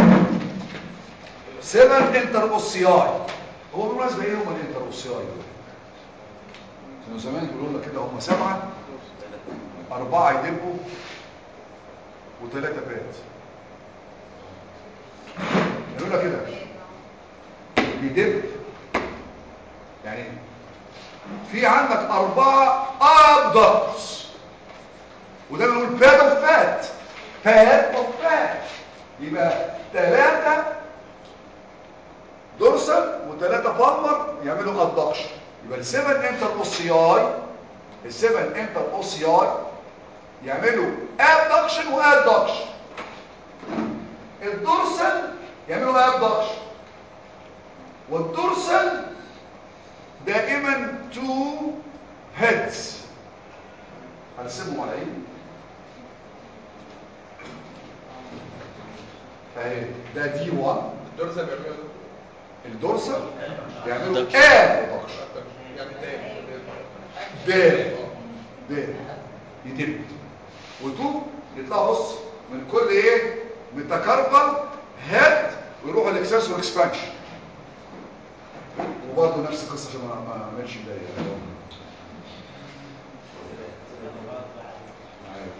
سيفن انتر اوسياي هو بالمناسبه ايه هم الانتر اوسياي دول كانوا زمان يقولوا لك كده هم سبعه اربعه يدبوا وثلاثه بات يقولوا لك كده بيدب يعني في عندك اربعه ابدكتس وده بنقول باد اوف فات فات اوف فات يبقى ثلاثة دورسال وثلاثة بالمر يعملوا ادكشن يبقى السيفن انتر اوسياي السيفن انتر اوسياي يعملوا ادكشن وادكشن الدورسال يعملوا ادكشن والدورسال دائما تو هيدز هنسيبهم على ايه اهي ده دي 1 الدرزة بيعملوا الدورسال بيعملوا Adduction. ادكشن يعني تاني دال دال يتم وتو يطلع بص من كل ايه متكربل هيد ويروح الاكسس والاكسبانشن وبرضه نفس القصه عشان ما ما اعملش بدايه عارف.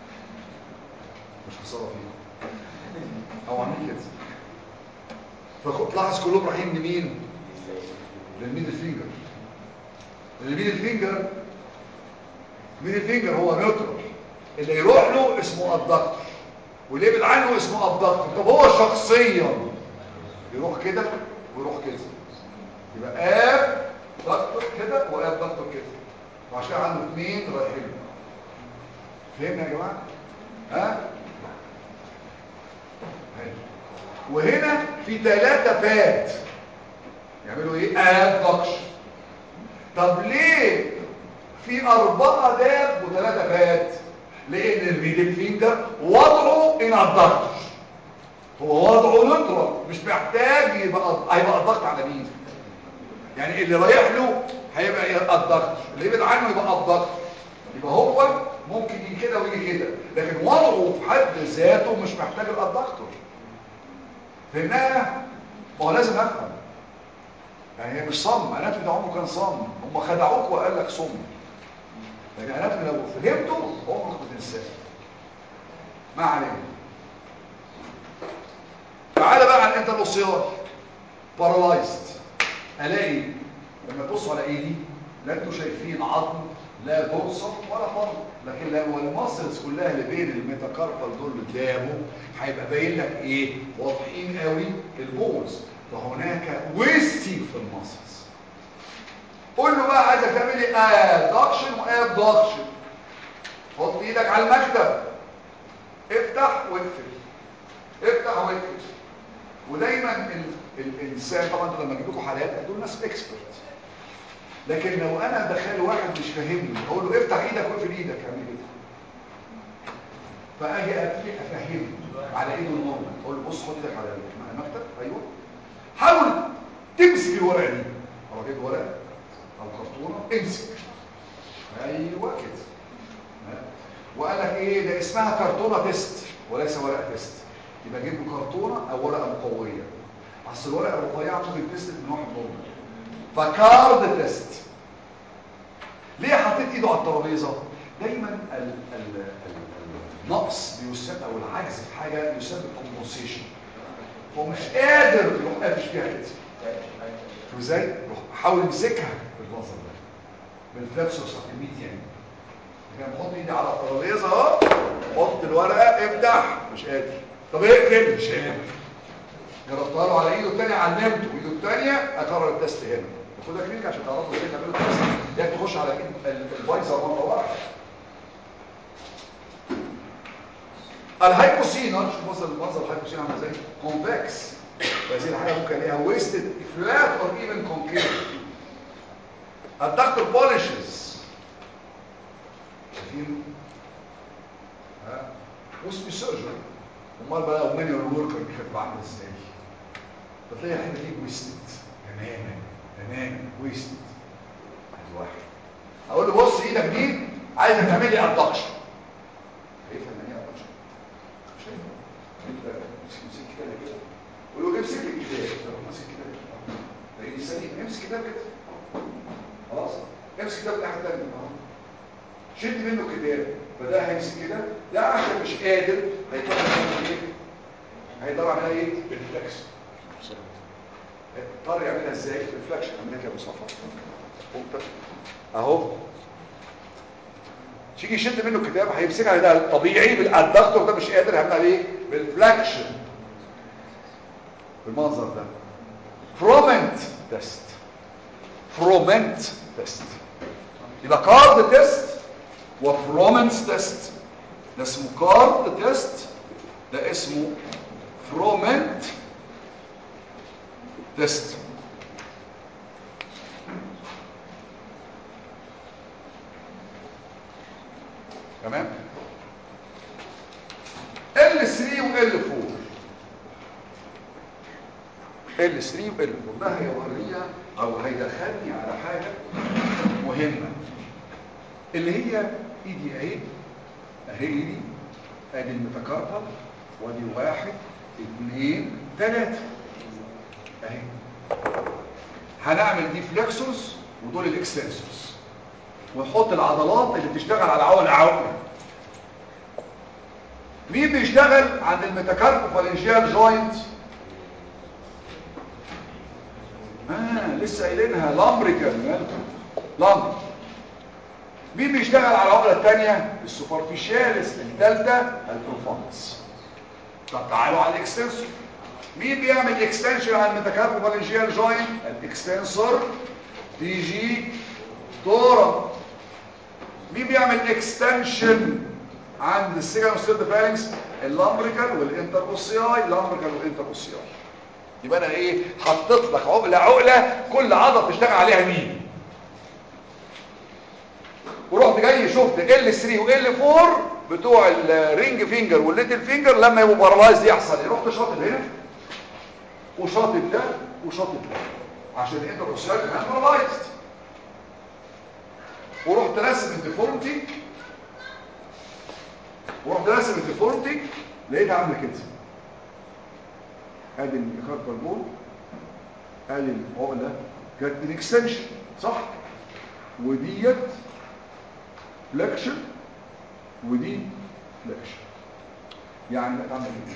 مش خساره فيه او عاملين كده فتلاحظ كلهم رايحين لمين للميدل فينجر الميدل فينجر ميدل فينجر هو نيوترال اللي يروح له اسمه ابدكتور واللي يبعد عنه اسمه ابدكتور طب هو شخصيا يروح كده ويروح كده يبقى اب دكتور كده واب دكتور كده وعشان كده عنده اثنين رايحين له. فهمنا يا جماعه ها هاي. وهنا في ثلاثة باد يعملوا ايه ابدكشن طب ليه في أربعة داب وثلاثة باد لأن الميدل فينجر وضعه ان الضغط هو وضعه نطرة مش محتاج يبقى هيبقى الضغط على مين يعني اللي رايح له هيبقى الضغط اللي يبعد عنه يبقى الضغط يبقى هو ممكن يجي كده ويجي كده لكن وضعه في حد ذاته مش محتاج الضغط فهمناها ما هو لازم افهم يعني هي مش صم اناتومي ده عمره كان صم هم خدعوك وقال لك صم لكن اناتومي لو فهمته عمرك ما تنساه ما علينا تعالى بقى على الانترلوسيال بارالايزد الاقي لما تبصوا على ايدي لا انتوا شايفين عظم لا دورسال ولا فرد لكن لو الماسلز كلها اللي بين الميتاكاربال دول قدامه هيبقى باين لك ايه واضحين قوي البولز فهناك ويستنج في الماسلز قول له بقى عايزك تعمل ايه ادكشن وابدكشن حط ايدك على المكتب افتح واقفل افتح واقفل ودايما ال... الانسان طبعا انتوا لما اجيب لكم حالات دول ناس اكسبرت لكن لو انا دخل واحد مش فاهمني اقول له افتح ايدك واقفل ايدك اعمل كده فاجي ابتدي افهمه على ايده النورمال اقول له بص خد ايدك على المكتب ايوه حاول تمسك الورقه دي اروح جايب ورقه او كرتونه امسك ايوه كده ها؟ وقال لك ايه ده اسمها كرتونه تيست وليس ورقه تيست يبقى جيب له كرتونه او ورقه مقويه اصل الورقه الرفيعه ممكن تيست من واحد نورمال فكارد تيست ليه حطيت ايده على الترابيزه دايما ال ال ال النقص بيسبب او العجز في حاجه يسبب كومبنسيشن هو مش قادر يروح قافش فيها كده شوف ازاي يروح حاول يمسكها بالمنظر ده بالفلكسوس الميديان كان بحط ايدي على الترابيزه اهو حط الورقه افتح مش قادر طب اقفل مش قادر جربتها له على ايده الثانيه علمته وايده الثانيه اكرر التست هنا خدها كلينيك عشان تعرفوا ازاي تعملوا التست يعني تخش على ايد الفايزر مره واحده الهايبوسينر شوف وصل المنظر الهايبوسينر عامل ازاي كونفكس وهذه الحاجه ممكن ليها ويستد فلات اور ايفن كونكيف الدكتور بوليشز شايفين ها واسمي سيرجن امال بقى لو مانيوال وركر دي كانت عامله ازاي فتلاقي الحاجه دي ويستد تماما تماما ويستد ادي واحد اقول له بص ايدك دي عايزك تعمل لي ادكشن هيفهم يعني ايه ادكشن مش هيفهم انت امسك كده كده قول له امسك الكتاب طب امسك كده تلاقيه سليم امسك كتاب كده خلاص امسك كتاب الناحيه الثانيه اهو شد منه كتاب فده هيمسك كده ده عشان مش قادر هيطلع يعمل ايه هيطلع يعملها ايه بالفلكس اضطر يعملها ازاي ريفلكشن اعملها كده بصفه اهو تيجي يشد منه الكتاب هيمسكها ده طبيعي بالادكتور ده مش قادر هيعمل ايه بالفلاكشن بالمنظر ده فرومنت تيست فرومنت تيست يبقى كارد تيست وفرومنس تيست ده اسمه كارد تيست ده اسمه فرومنت تيست تمام L3 و L4 L3 و L4 ده هيوريها او هيدخلني على حاجة مهمة اللي هي ايدي اهي اهي ايدي ادي المتكربل وادي واحد اثنين ثلاثة اهي هنعمل دي فليكسورز ودول الاكستنسورز ونحط العضلات اللي بتشتغل على عقل عقل مين بيشتغل عند الميتاكاربوفالنجيال جوينت اه لسه قايلينها لامبريكال مالكم لامبر مين بيشتغل على العقله الثانيه السوبرفيشالس الثالثه البروفانس طب تعالوا على الاكستنسور مين بيعمل اكستنشن على الميتاكاربوفالنجيال جوينت الاكستنسور تي جي دورا مين بيعمل اكستنشن عند السيجن والسيرد فالنكس اللامبريكال والانتر اوسياي اللامبريكال والانتر اوسياي يبقى انا ايه حطيت لك عقله عقله كل عضله بتشتغل عليها مين ورحت جاي شفت ال 3 وال 4 بتوع الرينج فينجر والليتل فينجر لما يبقوا بارالايز يحصل ايه رحت شاطط هنا وشاطط ده وشاطط ده عشان الانتر اوسياي كمان بارالايزد ورحت راسم الديفورمتي ورحت راسم الديفورمتي لقيتها عامله كده ادي الكاربال بول ادي العقله كانت الاكستنشن صح وديت فليكشن ودي فليكشن يعني بقت عامله كده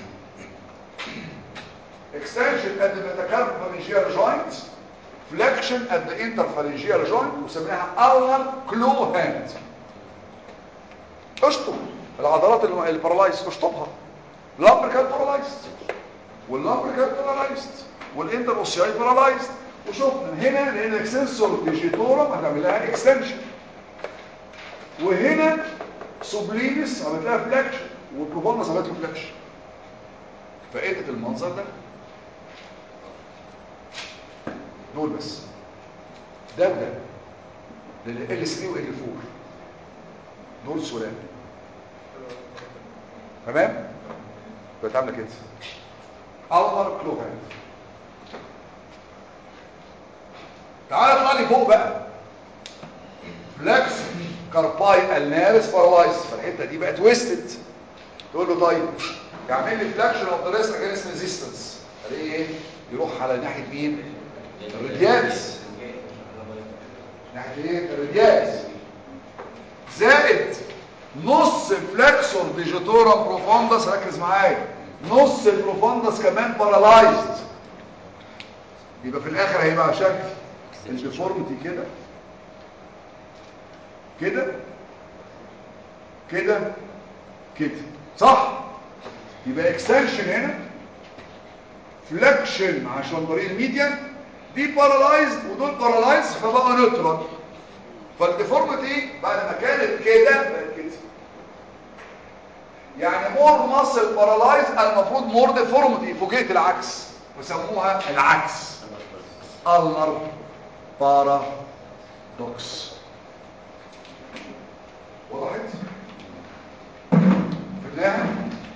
extension at the metacarbopharyngeal joint flexion at the interpharyngeal joint وسميناها ulnar claw hand اشطب العضلات البارالايز اشطبها لامبركال بارالايزد واللامبركال بارالايزد والانتر اوسياي بارالايزد وشفنا هنا لان الاكسنسور ديجيتورم هنعمل لها اكستنشن وهنا سوبلينس عملت لها فليكشن والبروفونس عملت له فليكشن فقدت المنظر ده دول بس ده وده لل 3 وال 4 دول سلام تمام بقت عامله كده النر كلوهان تعال اطلع لي فوق بقى فلكس كارباي النارس بارالايز فالحته دي بقت ويستد تقول له طيب يعمل لي فلاكشن اوف ذا ريست اجينست ريزيستنس الاقيه ايه يروح على ناحيه مين الريدياس ناحيه ايه الريدياس زائد نص الفلكسور ديجيتورا بروفوندس ركز معايا نص البروفوندس كمان بارالايزد يبقى في الاخر هيبقى شكل الديفورميتي كده كده كده كده صح يبقى اكستنشن هنا فلكشن عشان طريق الميديان دي بارالايزد ودول بارالايزد فبقى نيوترال فالديفورميتي بعد ما كانت كده بقت كده يعني مور ماسل بارالايز المفروض مور ديفورميتي فوجئت العكس وسموها العكس النر بارادوكس وضحت فهمناها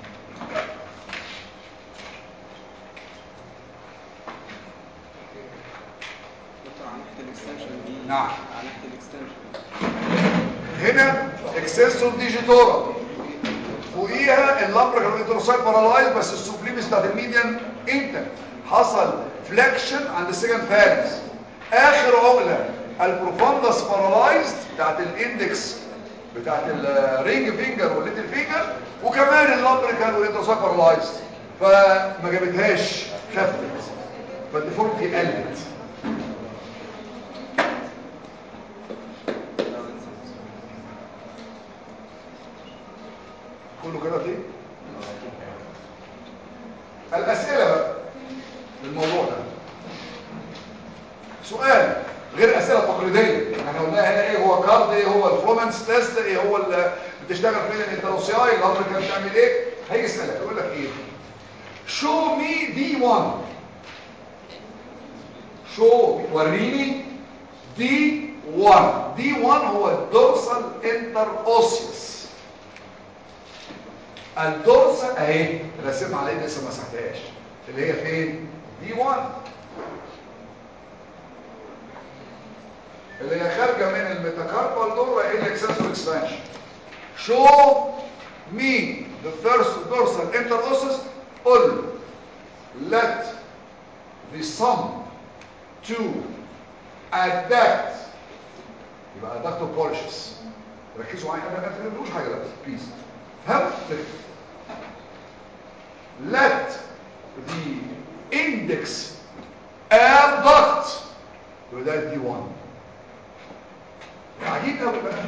دكتور على ناحيه الاكستنشن دي نعم. على ناحيه الاكستنشن هنا اكسسور ديجيتورا فوقيها اللامبركال انتروسايت بارالايز بس السوبليمس بتاعت الميديان انت حصل فليكشن عند السكند فالنس اخر عقله البروفوندس بارالايزد بتاعت الاندكس بتاعت الرينج فينجر والليتل فينجر وكمان اللامبركال والانتروسايت بارالايزد فما جابتهاش خفت فالديفورمتي قلت سؤال غير اسئله تقليديه احنا قلنا هنا ايه هو كارد ايه هو الفلومنس تيست ايه هو ال- بتشتغل فين الانتروسياي الامر كان بتعمل ايه هيجي يسالك يقول لك ايه شو مي دي 1 شو وريني دي 1 دي 1 هو الدورسال انتر اوسيوس الدورسال اهي راسمها على ايدي لسه ما مسحتهاش اللي هي فين دي 1 اللي هي خارجه من الميتاكاربال دور الى اكسسور اكسبانشن show me the first dorsal interosseous قل let the sum to adduct يبقى adductor polishes ركزوا معايا انا ما تفهموش حاجه دلوقتي بليز فهم let the index abduct يبقى ده دي 1 عجيب قوي بقى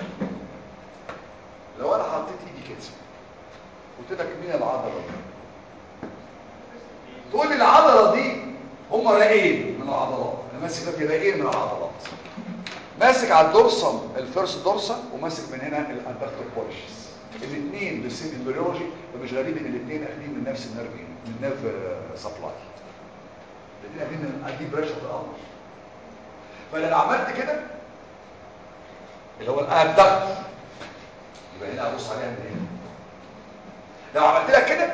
لو انا حطيت ايدي كده قلت لك مين العضله دي تقول لي العضله دي هم راقين من العضلات انا ماسك ده راقين من العضلات ماسك على الدورسم الفيرست دورسم وماسك من هنا الادكتور بوليشز الاثنين بالسيم امبريولوجي فمش غريب ان الاثنين اخدين من نفس النيرف من نيرف سبلاي الاثنين اخدين من ادي بريشر في الامر فلو عملت كده اللي هو الادكت يبقى هنا ابص عليها من هنا لو عملت لك كده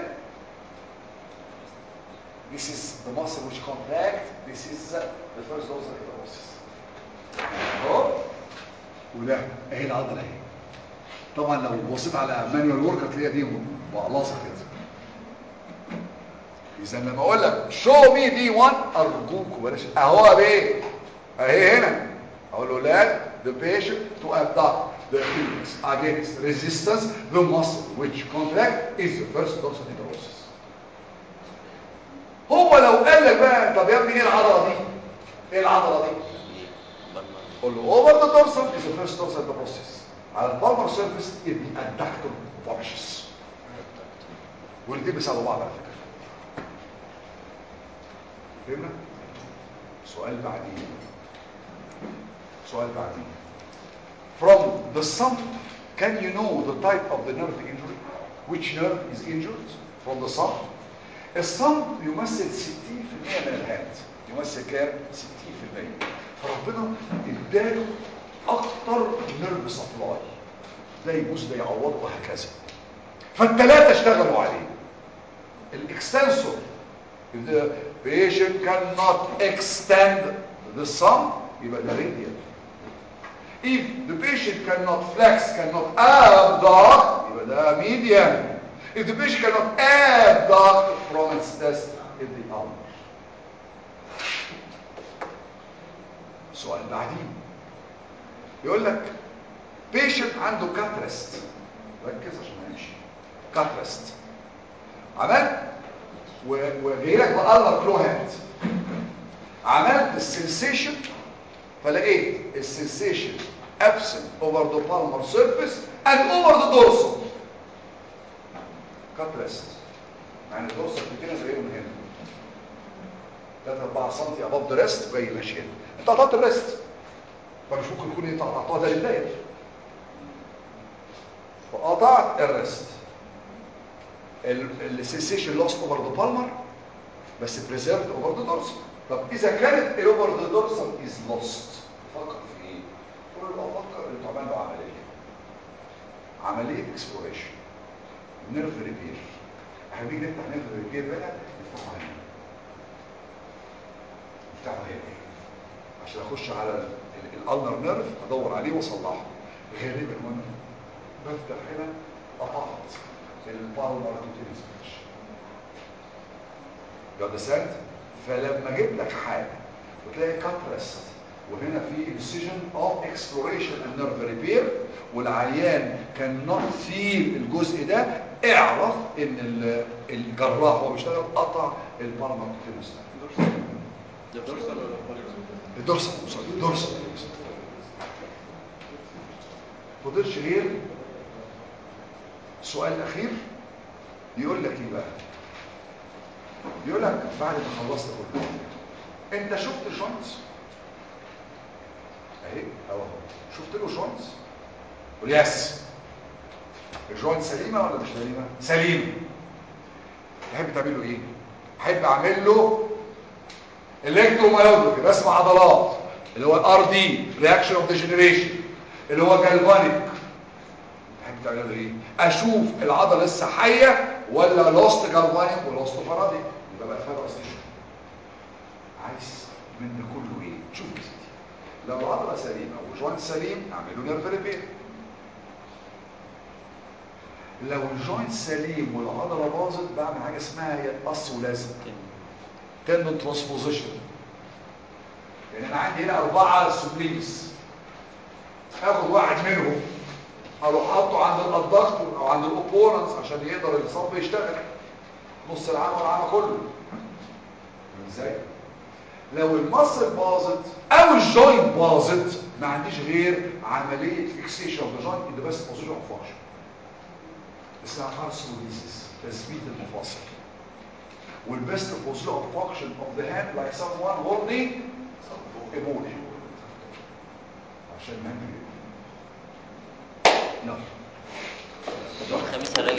this is the muscle which contract this is the first dorsal hypothesis اهو وده اهي العضله اهي طبعا لو بصيت على مانيوال ورك هتلاقيها دي مقلصه كده اذا لما اقول لك شو مي دي 1 ارجوك بلاش اهو بايه اهي هنا اقول له لا the patient to abduct the appendix against resistance the muscle which contract is the first dorsal hypothesis هو لو قال لك بقى طب يا ابني ايه العضله دي ايه العضله دي قول له over the dorsal is the first dorsal hypothesis على البالمر سيرفيس يبقى الدكتور بولشز والاثنين بيساعدوا بعض على فكره فهمنا سؤال بعدين سؤال بعدين from the sum can you know the type of the nerve injury which nerve is injured from the sum الصم يمثل 60% من الهات يمثل كام 60% فربنا اداله اكتر نيرف سبلاي ده يبوس ده يعوضه وهكذا فالثلاثه اشتغلوا عليه الاكستنسور if the patient cannot extend the sum يبقى ده radial if the patient cannot flex cannot abduct يبقى ده median if the patient cannot abduct from its test in the ulnar سؤال بعدين يقول لك patient عنده كاترست ركز عشان نمشي كاترست عملت وجاي لك بقلب كلو هاند عملت السنسيشن فلقيت السنسيشن absent over the palmar surface and over the dorsal كاترست يعني الدورسال كده زي من هنا 3 4 سم above the rest جاي ماشي هنا انت قطعت الريست فمش ممكن يكون انت قطعتها ده للداير فقطعت الريست السنسيشن لوست اوفر ذا بالمر بس بريزيرفد اوفر ذا دورسال طب اذا كانت الاوفر ذا دورسال از لوست فكر في ايه قول له افكر ان تعمل له عمليه عمليه اكسبلوريشن نيرف ريبير احنا بنيجي نفتح نيرف ريبير بقى نفتحه هنا نفتحه هنا عشان اخش على الالنر نيرف ادور عليه واصلحه غالبا وانا بفتح هنا قطعت البالمر توتيلز مش يو اندرستاند فلما اجيب لك حاجه وتلاقي كاترست وهنا في انسيجن اوف اكسبلوريشن اند نيرف ريبير والعيان كان نوت فيل الجزء ده اعرف ان الجراح وهو بيشتغل قطع البالمر توتيلز ده دورسال ولا بوليس الدورسال سوري الدورسال فضلش غير السؤال الاخير يقول لك ايه بقى يقول لك بعد ما خلصت كله انت شفت جونت اهي اهو شفت له جوينتس قول يس الجوينت سليمه ولا مش سليمه سليمه تحب تعمل له ايه احب اعمل له الكترومايوجرافي رسم عضلات اللي هو الار دي رياكشن اوف ديجنريشن اللي هو جالفانيك تحب تعمل له ايه اشوف العضله لسه حيه ولا لوست جالفانيك ولوست فراديك يبقى بقى فيها راسيشن عايز من ده كله ايه شوف يا سيدي لو العضله سليمه والجوينت سليم اعمل له نيرف ريبير لو الجوينت سليم والعضله باظت بعمل حاجه اسمها هي قص ولازم تندون ترانسبوزيشن يعني انا عندي هنا اربعه سبليس اخد واحد منهم اروح حاطه عند الادكتور او عند الاوبوننس عشان يقدر الصب يشتغل نص العام والعام كله فاهم ازاي لو المصل باظت او الجوينت باظت ما عنديش غير عمليه فيكسيشن اوف ذا جوينت ان ذا بيست بوزيشن اوف فانكشن اسمها هارسوليسيس تثبيت المفاصل والبيست بوزيشن اوف فانكشن اوف ذا هاند لايك سم وان هولدينج a ball عشان مهم جدا يلا الخميس الراجل